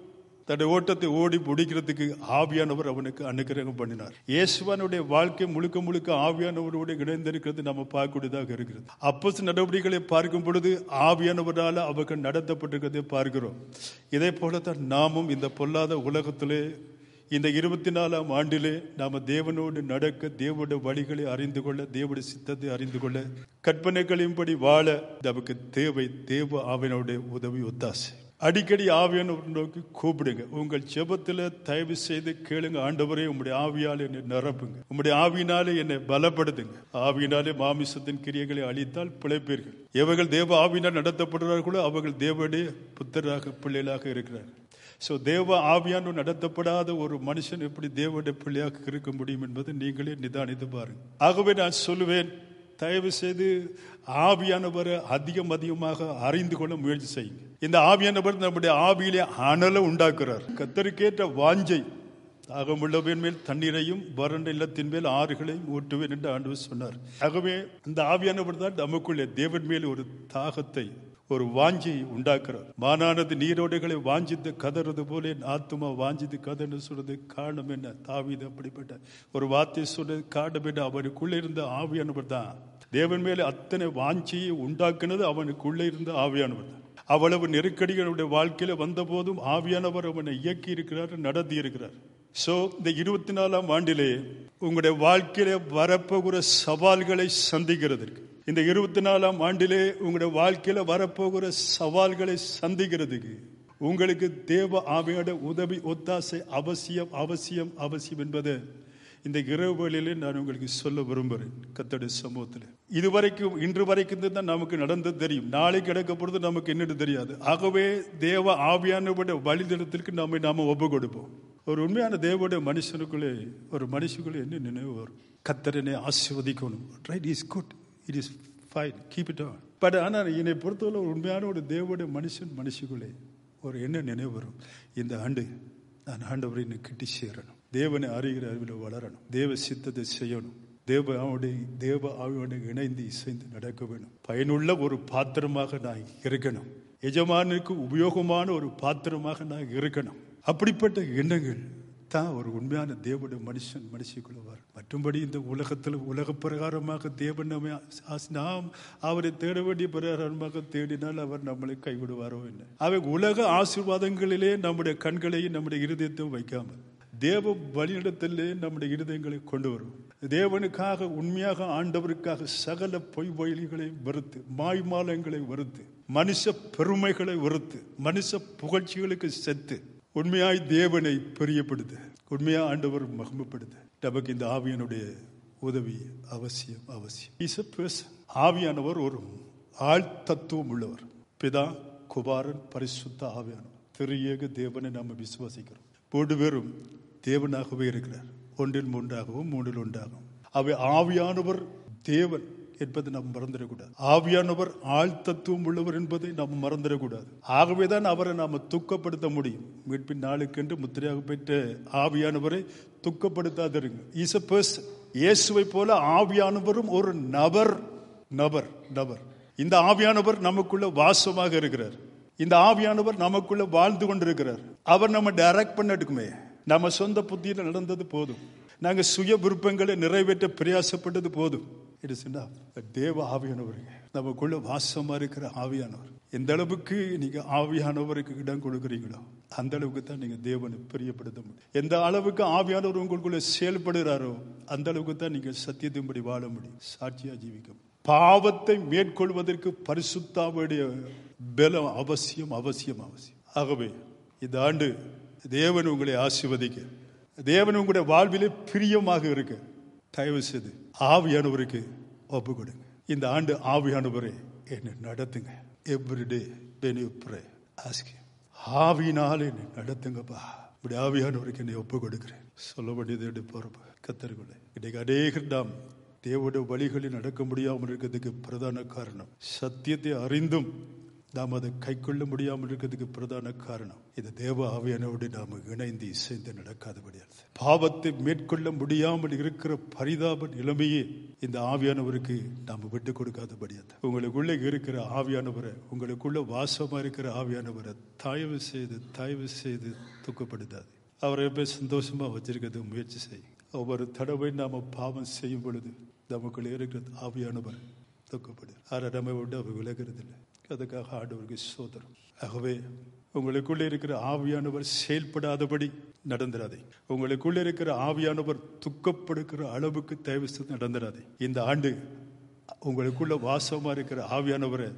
தன்னுடைய ஓட்டத்தை ஓடி முடிக்கிறதுக்கு ஆவியானவர் அவனுக்கு அனுக்கிரகம் பண்ணினார் இயேசுவனுடைய வாழ்க்கை முழுக்க முழுக்க ஆவியானவரோடு இணைந்திருக்கிறது நம்ம பார்க்கக்கூடியதாக இருக்கிறது அப்போஸ் நடவடிக்கைகளை பார்க்கும் பொழுது ஆவியானவரால் அவர்கள் நடத்தப்பட்டிருக்கிறதை பார்க்கிறோம் இதே போலத்தான் நாமும் இந்த பொல்லாத உலகத்திலே இந்த இருபத்தி நாலாம் ஆண்டிலே நாம தேவனோடு நடக்க தேவனுடைய வழிகளை அறிந்து கொள்ள தேவனுடைய சித்தத்தை அறிந்து கொள்ள கற்பனைகளின்படி வாழ நமக்கு தேவை தேவ ஆவியனுடைய உதவி ஒத்தாசை அடிக்கடி ஆவியானவர் நோக்கி கூப்பிடுங்க உங்கள் ஜெபத்துல தயவு செய்து கேளுங்க ஆண்டவரே உம்முடைய ஆவியால் என்னை நிரப்புங்க உம்முடைய ஆவியினாலே என்னை பலப்படுத்துங்க ஆவியினாலே மாமிசத்தின் கிரியைகளை அழித்தால் பிழைப்பீர்கள் எவர்கள் தேவ ஆவியினால் நடத்தப்படுறார்களோ அவர்கள் தேவனுடைய புத்தராக பிள்ளைகளாக இருக்கிறார்கள் ஸோ தேவ ஆவியானோ நடத்தப்படாத ஒரு மனுஷன் எப்படி தேவனுடைய பிள்ளையாக இருக்க முடியும் என்பதை நீங்களே நிதானித்து பாருங்க ஆகவே நான் சொல்லுவேன் தயவு செய்து ஆவியானவரை அதிகம் அதிகமாக அறிந்து கொள்ள முயற்சி செய்யுங்க இந்த ஆவியானவர் நம்முடைய ஆவியிலே அனலை உண்டாக்குறார் கத்தருக்கேற்ற வாஞ்சை தாகமுள்ளவன் மேல் தண்ணீரையும் வறண்ட இல்லத்தின் மேல் ஆறுகளையும் ஊட்டுவேன் என்று ஆண்டவர் சொன்னார் ஆகவே இந்த ஆவியானவர் தான் நமக்குள்ளே தேவன் மேல் ஒரு தாகத்தை ஒரு வாஞ்சியை உண்டாக்குறார் மானானது நீரோடைகளை வாஞ்சித்து கதறது போல என் ஆத்துமா வாஞ்சித்து கதன்னு சொல்றது காரணம் என்ன தாவீது அப்படிப்பட்ட ஒரு வார்த்தை சொல்றது காரணம் என்ன அவனுக்குள்ளே இருந்த ஆவியானவர் தான் தேவன் மேலே அத்தனை வாஞ்சியை உண்டாக்குனது அவனுக்குள்ளே இருந்த ஆவியானவர் தான் அவ்வளவு நெருக்கடிகளுடைய வாழ்க்கையில வந்த போதும் ஆவியானவர் அவனை இயக்கி இருக்கிறார் நடத்தி இருக்கிறார் சோ இந்த இருபத்தி நாலாம் ஆண்டிலே உங்களுடைய வாழ்க்கையில வரப்போகிற சவால்களை சந்திக்கிறதற்கு இந்த இருபத்தி நாலாம் ஆண்டிலே உங்களுடைய வாழ்க்கையில வரப்போகிற சவால்களை சந்திக்கிறதுக்கு உங்களுக்கு தேவ ஆவியோட உதவி ஒத்தாசை அவசியம் அவசியம் அவசியம் என்பதை இந்த இரவுகளிலே நான் உங்களுக்கு சொல்ல விரும்புகிறேன் கத்தோடைய சமூகத்தில் இதுவரைக்கும் இன்று வரைக்கும் தான் நமக்கு நடந்தது தெரியும் நாளைக்கு நடக்க போறது நமக்கு என்னன்னு தெரியாது ஆகவே தேவ ஆவியானவருடைய வழிநடத்திற்கு நாம நாம ஒப்பு கொடுப்போம் ஒரு உண்மையான தேவனுடைய மனுஷனுக்குள்ளே ஒரு மனுஷனுக்குள்ளே என்ன நினைவு வரும் கத்தரனை ஆசிர்வதிக்கணும் right is good it is fine keep it on but ஆனால் என்னை பொறுத்தவரை ஒரு உண்மையான ஒரு தேவனுடைய மனுஷன் மனுஷிக்குள்ளே ஒரு என்ன நினைவு வரும் இந்த ஆண்டு நான் ஆண்டவரை என்னை கிட்டி சேரணும் தேவனை அறிகிற அறிவில் வளரணும் தேவ சித்தத்தை செய்யணும் தேவ அவனுடைய தேவ ஆவியோடு இணைந்து இசைந்து நடக்க வேணும் பயனுள்ள ஒரு பாத்திரமாக நான் இருக்கணும் எஜமானுக்கு உபயோகமான ஒரு பாத்திரமாக நான் இருக்கணும் அப்படிப்பட்ட எண்ணங்கள் தான் ஒரு உண்மையான தேவனுடைய மனுஷன் மனுஷிக்குள்ள வரும் மற்றும்படி இந்த உலகத்தில் உலக பிரகாரமாக தேவன் நம்மை ஆஸ்- நாம் அவரை தேட வேண்டிய பிரகாரமாக தேடினால் அவர் நம்மளை கைவிடுவாரோ என்ன அவை உலக ஆசீர்வாதங்களிலே நம்முடைய கண்களையும் நம்முடைய இருதயத்தையும் வைக்காமல் தேவ வழியிடத்திலே நம்முடைய இருதயங்களை கொண்டு வரும் தேவனுக்காக உண்மையாக ஆண்டவருக்காக சகல பொய் வயல்களை வெறுத்து மாய்மாலங்களை வெறுத்து மனுஷ பெருமைகளை வெறுத்து மனுஷ புகழ்ச்சிகளுக்கு செத்து உண்மையாய் தேவனை பிரியப்படுத்து உண்மையா ஆண்டவர் மகிமைப்படுத்து நமக்கு இந்த ஆவியனுடைய உதவி அவசியம் அவசியம் இஸ் person ஆவியானவர் ஒரு ஆள் தத்துவம் உள்ளவர் பிதா குமாரன் பரிசுத்த ஆவியானவர் திரியேக தேவனை நாம் விசுவாசிக்கிறோம் மூன்று பேரும் தேவனாகவே இருக்கிறார் ஒன்றில் மூன்றாகவும் மூன்றில் ஒன்றாகவும் அவை ஆவியானவர் தேவன் என்பதை நாம் மறந்துடக்கூடாது ஆவியானவர் ஆள் தத்துவம் உள்ளவர் என்பதை நாம் மறந்துடக்கூடாது ஆகவேதான் அவரை நாம் துக்கப்படுத்த முடியும் மீட்பின் நாளுக்கென்று முத்திரையாக பெற்ற ஆவியானவரை துக்கப்படுத்தாதிருங்க இஸ் a person இயேசுவை போல ஆவியானவரும் ஒரு நபர் நபர் நபர் இந்த ஆவியானவர் நமக்குள்ள வாசமாக இருக்கிறார் இந்த ஆவியானவர் நமக்குள்ள வாழ்ந்து கொண்டிருக்கிறார் அவர் நம்ம டைரக்ட் பண்ணட்டுக்குமே நம்ம சொந்த புத்தியில நடந்தது போதும் நாங்க சுய விருப்பங்களை நிறைவேற்ற பிரயாசப்பட்டது போதும் இட் இஸ் தேவ ஆவியானவர் நமக்குள்ள வாசமா இருக்கிற ஆவியானவர் எந்த அளவுக்கு நீங்க ஆவியானவருக்கு இடம் கொடுக்குறீங்களோ அந்த அளவுக்கு தான் நீங்க தேவனை பிரியப்படுத்த முடியும் எந்த அளவுக்கு ஆவியானவர் உங்களுக்குள்ள செயல்படுகிறாரோ அந்த அளவுக்கு தான் நீங்க சத்தியத்தின்படி வாழ முடியும் சாட்சியா ஜீவிக்க முடியும். பாவத்தை மேற்கொள்வதற்கு பரிசுத்தாவுடைய பலம் அவசியம் அவசியம் அவசியம் ஆகவே இந்த ஆண்டு தேவன் உங்களை ஆசீர்வதிக்க தேவன் உங்களுடைய வாழ்விலே பிரியமாக இருக்க தயவு செய்து ஆவியானவருக்கு ஒப்பு கொடுங்க இந்த ஆண்டு ஆவியானவரை என்னை நடத்துங்க everyday when you pray ask him ஆவியினால் என்னை நடத்துங்கப்பா இப்படி ஆவியானவருக்கு என்னை ஒப்பு கொடுக்கிறேன் சொல்ல வேண்டியது எப்படி பொறுப்பு கத்தருக்குள்ள இன்னைக்கு அநேகர் நாம் தேவனுடைய வழிகளில் நடக்க முடியாமல் இருக்கிறதுக்கு பிரதான காரணம் சத்தியத்தை அறிந்தும் நாம் அதை கைக்கொள்ள முடியாமல் இருக்கிறதுக்கு பிரதான காரணம் இது தேவ ஆவியானோடு நாம் இணைந்து இசைந்து நடக்காதபடியாது பாவத்தை மேற்கொள்ள முடியாமல் இருக்கிற பரிதாப நிலைமையே இந்த ஆவியானவருக்கு நாம் விட்டு கொடுக்காதபடியாது உங்களுக்குள்ள இருக்கிற ஆவியானவரை உங்களுக்குள்ள வாசமா இருக்கிற ஆவியானவரை தயவு செய்து தயவு செய்து துக்கப்படுத்தாது அவரை எப்போ சந்தோஷமா வச்சிருக்கிறது முயற்சி செய்யும் ஒவ்வொரு தடவை நாம பாவம் செய்யும் பொழுது நமக்குள்ள இருக்கிற ஆவியானவர் துக்கப்படு ஆனா நம்ம விட்டு அவர் விலகிறது இல்லை அதுக்காக ஆண்டவருக்கு சோதரம் ஆகவே உங்களுக்குள்ள இருக்கிற ஆவியானவர் செயல்படாதபடி நடந்துடாதே உங்களுக்குள்ள இருக்கிற ஆவியானவர் துக்கப்படுகிற அளவுக்கு தயவு செய்து நடந்துடாதே இந்த ஆண்டு உங்களுக்குள்ள வாசமா இருக்கிற ஆவியானவரை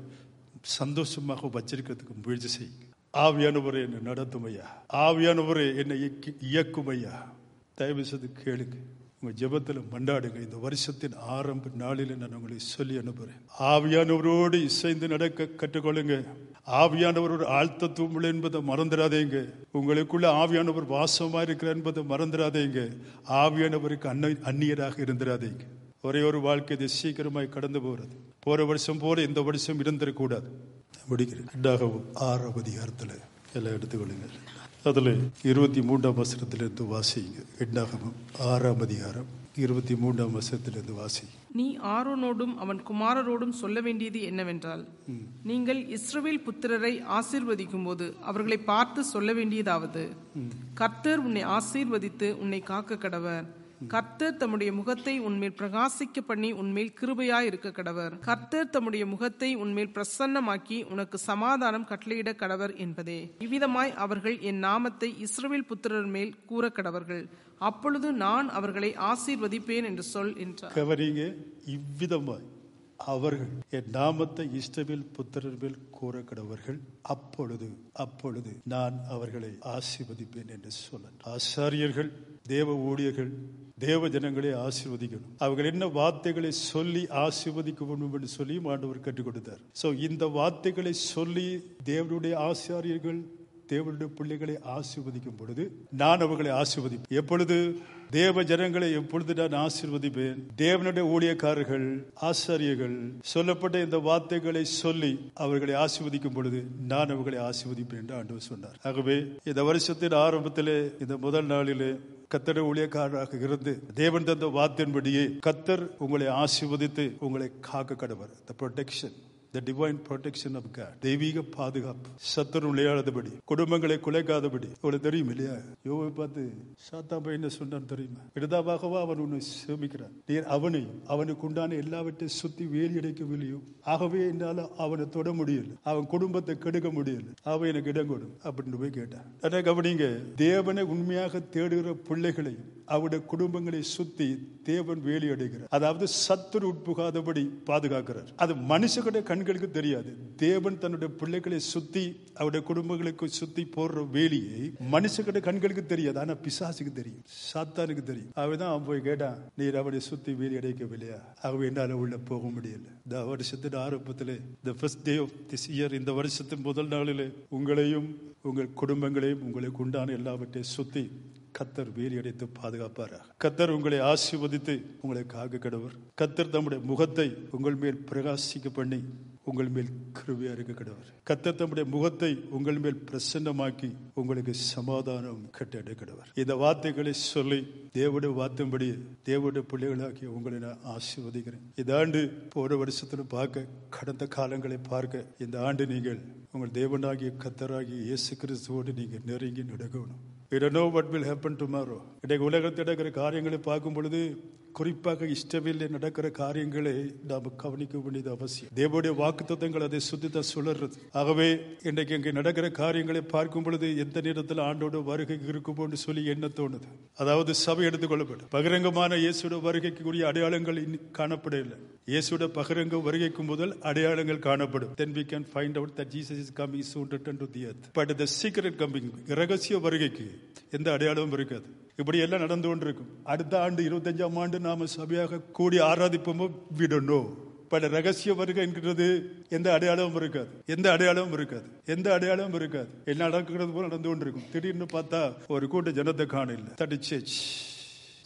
சந்தோஷமாக வச்சிருக்கிறதுக்கு முயற்சி செய்யுங்க ஆவியானவரை என்னை நடத்தும் ஐயா ஆவியானவரை என்னை இயக்கி இயக்கும் ஐயா தயவு செய்து கேளுங்க உங்க ஜெபத்தில் மண்டாடுங்க இந்த வருஷத்தின் ஆரம்ப நாளில் நான் உங்களை சொல்லி அனுப்புறேன் ஆவியானவரோடு இசைந்து நடக்க கற்றுக்கொள்ளுங்க ஆவியானவர் ஒரு ஆழ்த்தத்துவம் என்பதை மறந்துடாதீங்க உங்களுக்குள்ள ஆவியானவர் வாசமா இருக்கிறார் என்பதை மறந்துடாதீங்க ஆவியானவருக்கு அன்னை அந்நியராக இருந்துடாதீங்க ஒரே ஒரு வாழ்க்கை இது சீக்கிரமாய் கடந்து போகிறது போற வருஷம் போல இந்த வருஷம் இருந்துடக்கூடாது முடிக்கிறேன் ரெண்டாகவும் ஆறாம் அதிகாரத்தில் எல்லாம் எடுத்துக்கொள்ளுங்கள் அதில் இருபத்தி மூன்றாம் வசனத்திலிருந்து வாசிங்க எண்ணாகமும் ஆறாம் அதிகாரம் இருபத்தி மூன்றாம் வசனத்திலிருந்து வாசி நீ ஆரோனோடும் அவன் குமாரரோடும் சொல்ல வேண்டியது என்னவென்றால் நீங்கள் இஸ்ரவேல் புத்திரரை ஆசீர்வதிக்கும் போது அவர்களை பார்த்து சொல்ல வேண்டியதாவது கர்த்தர் உன்னை ஆசீர்வதித்து உன்னை காக்க கடவர் கர்த்தர் தம்முடைய முகத்தை உன்மேல் பிரகாசிக்க பண்ணி உன்மேல் கிருபையாய் இருக்க கடவர் கர்த்தர் தம்முடைய முகத்தை உன்மேல் பிரசன்னமாக்கி உனக்கு சமாதானம் கட்டளையிட கடவர் என்பதே இவ்விதமாய் அவர்கள் என் நாமத்தை இஸ்ரவேல் புத்திரர் மேல் கூற கடவர்கள் அப்பொழுது நான் அவர்களை ஆசீர்வதிப்பேன் என்று சொல் என்றார் கவனிங்க இவ்விதமாய் அவர்கள் என் நாமத்தை இஷ்டவில் புத்திரர் மேல் கூற கடவர்கள் அப்பொழுது அப்பொழுது நான் அவர்களை ஆசீர்வதிப்பேன் என்று சொல்ல ஆசாரியர்கள் தேவ ஊழியர்கள் தேவ ஜனங்களை ஆசீர்வதிக்கணும் அவர்கள் என்ன வார்த்தைகளை சொல்லி ஆசீர்வதிக்க வேண்டும் என்று சொல்லி ஆண்டவர் கற்றுக் கொடுத்தார் சோ இந்த வார்த்தைகளை சொல்லி தேவனுடைய ஆசாரியர்கள் தேவனுடைய பிள்ளைகளை ஆசீர்வதிக்கும் பொழுது நான் அவர்களை ஆசீர்வதிப்பேன் எப்பொழுது தேவ ஜனங்களை எப்பொழுது நான் ஆசீர்வதிப்பேன் தேவனுடைய ஊழியக்காரர்கள் ஆசாரியர்கள் சொல்லப்பட்ட இந்த வார்த்தைகளை சொல்லி அவர்களை ஆசீர்வதிக்கும் பொழுது நான் அவர்களை ஆசீர்வதிப்பேன் என்று ஆண்டவர் சொன்னார் ஆகவே இந்த வருஷத்தின் ஆரம்பத்திலே இந்த முதல் நாளிலே கத்தர் ஊழியக்காரராக இருந்து தேவன் தந்த வார்த்தையின்படியே கத்தர் உங்களை ஆசீர்வதித்து உங்களை காக்க கடவர் the protection the divine protection of God தெய்வீக பாதுகாப்பு சத்துரு விளையாடாதபடி குடும்பங்களை குலைக்காதபடி உங்களுக்கு தெரியும் இல்லையா யோவை பார்த்து சாத்தாம்பா என்ன சொன்னான் தெரியுமா விடுதாவாகவா அவன் உன்னை சேமிக்கிறான் நீர் அவனையும் அவனுக்கு உண்டான எல்லாவற்றையும் சுத்தி வேலி அடைக்கவில்லையோ ஆகவே என்னால அவனை தொட முடியல அவன் குடும்பத்தை கெடுக்க முடியல அவன் எனக்கு இடம் கொடு அப்படின்னு போய் கேட்டான் அதான் கவனிங்க தேவனை உண்மையாக தேடுகிற பிள்ளைகளை அவருடைய குடும்பங்களை சுத்தி தேவன் வேலி அடைகிறார் அதாவது சத்துரு உட்புகாதபடி பாதுகாக்கிறார் அது மனுஷனுடைய கண்களுக்கு தெரியாது தேவன் தன்னுடைய பிள்ளைகளை சுத்தி அவருடைய குடும்பங்களுக்கு சுத்தி போடுற வேலியை மனுஷனுடைய கண்களுக்கு தெரியாது ஆனா பிசாசுக்கு தெரியும் சாத்தானுக்கு தெரியும் அவதான் அவன் போய் கேட்டான் நீர் அவனை சுத்தி வேலி அடைக்கவில்லையா ஆகவே என்னால உள்ள போக முடியல இந்த வருஷத்தின் ஆரம்பத்திலே the first day of this year இந்த வருஷத்தின் முதல் நாளிலே உங்களையும் உங்கள் குடும்பங்களையும் உங்களுக்கு உண்டான எல்லாவற்றையும் சுத்தி கத்தர் வேலி அடைத்து பாதுகாப்பாராக கத்தர் உங்களை ஆசீர்வதித்து உங்களை காக்க கடவர் கத்தர் தம்முடைய முகத்தை உங்கள் மேல் பிரகாசிக்க பண்ணி உங்கள் மேல் கிருவியா இருக்க கடவர் கத்தர் தம்முடைய முகத்தை உங்கள் மேல் பிரசன்னமாக்கி உங்களுக்கு சமாதானம் கட்டடை கடவர் இந்த வார்த்தைகளை சொல்லி தேவனுடைய வார்த்தைப்படி தேவனுடைய பிள்ளைகளாக்கி உங்களை நான் ஆசீர்வதிக்கிறேன் இந்த ஆண்டு போற வருஷத்துல பார்க்க கடந்த காலங்களை பார்க்க இந்த ஆண்டு நீங்கள் உங்கள் தேவனாகிய கத்தராகிய இயேசு கிறிஸ்துவோடு நீங்கள் நெருங்கி நடக்கணும் We don't know what will happen tomorrow. இன்றைக்கு உலகத்தில் நடக்கிற காரியங்களை பார்க்கும் பொழுது குறிப்பாக இஷ்டவில் நடக்கிற காரியங்களை நாம் கவனிக்க வேண்டியது அவசியம் தேவனுடைய வாக்குத்தத்தங்கள் அதை சுத்தித்தான் சுழறது ஆகவே இன்றைக்கு இங்கே நடக்கிற காரியங்களை பார்க்கும் பொழுது எந்த நேரத்தில் ஆண்டோட வருகை இருக்குமோன்னு சொல்லி என்ன தோணுது அதாவது சபை எடுத்துக்கொள்ளப்படும் பகிரங்கமான இயேசுட வருகைக்குரிய அடையாளங்கள் இன்னி காணப்படவில்லை இயேசுட பகிரங்க வருகைக்கு முதல் அடையாளங்கள் காணப்படும் then we can find out that Jesus is coming soon to return to the earth but the secret coming ரகசிய வருகைக்கு எந்த அடையாளமும் இருக்காது இப்படி எல்லாம் நடந்து கொண்டிருக்கும் அடுத்த ஆண்டு இருபத்தஞ்சாம் ஆண்டு நாம சபையாக கூடி ஆராதிப்போமோ விடணும் பல ரகசிய வருகை என்கிறது எந்த அடையாளமும் இருக்காது எந்த அடையாளமும் இருக்காது எந்த அடையாளமும் இருக்காது எல்லாம் நடக்கிறது போல நடந்து கொண்டிருக்கும் திடீர்னு பார்த்தா ஒரு கூட்ட ஜனத்தை காண இல்லை தட் இஸ்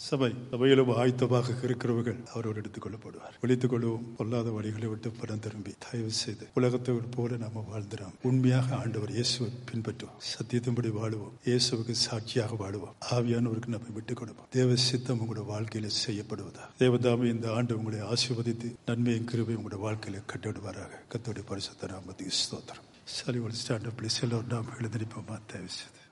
சபை சபையிலும் ஆயத்தமாக இருக்கிறவர்கள் அவரோடு எடுத்துக் கொள்ளப்படுவார் விழித்துக் கொள்வோம் பொல்லாத வழிகளை விட்டு படம் திரும்பி தயவு செய்து உலகத்தை போல நாம வாழ்ந்துறோம் உண்மையாக ஆண்டவர் இயேசுவை பின்பற்றுவோம் சத்தியத்தின்படி வாழுவோம் இயேசுவுக்கு சாட்சியாக வாழுவோம் ஆவியானவருக்கு நம்ம விட்டுக் கொடுப்போம் தேவ சித்தம் உங்களுடைய வாழ்க்கையில செய்யப்படுவதா தேவதாமி இந்த ஆண்டு உங்களை ஆசீர்வதித்து நன்மையும் கிருபை உங்களுடைய வாழ்க்கையில கட்டிவிடுவாராக கத்தோடைய பரிசுத்த நாமத்துக்கு ஸ்தோத்திரம் சரி ஒரு ஸ்டாண்டப் பிளேஸ் எல்லோரும் நாம் எழுந்திருப்போமா தயவு செய்து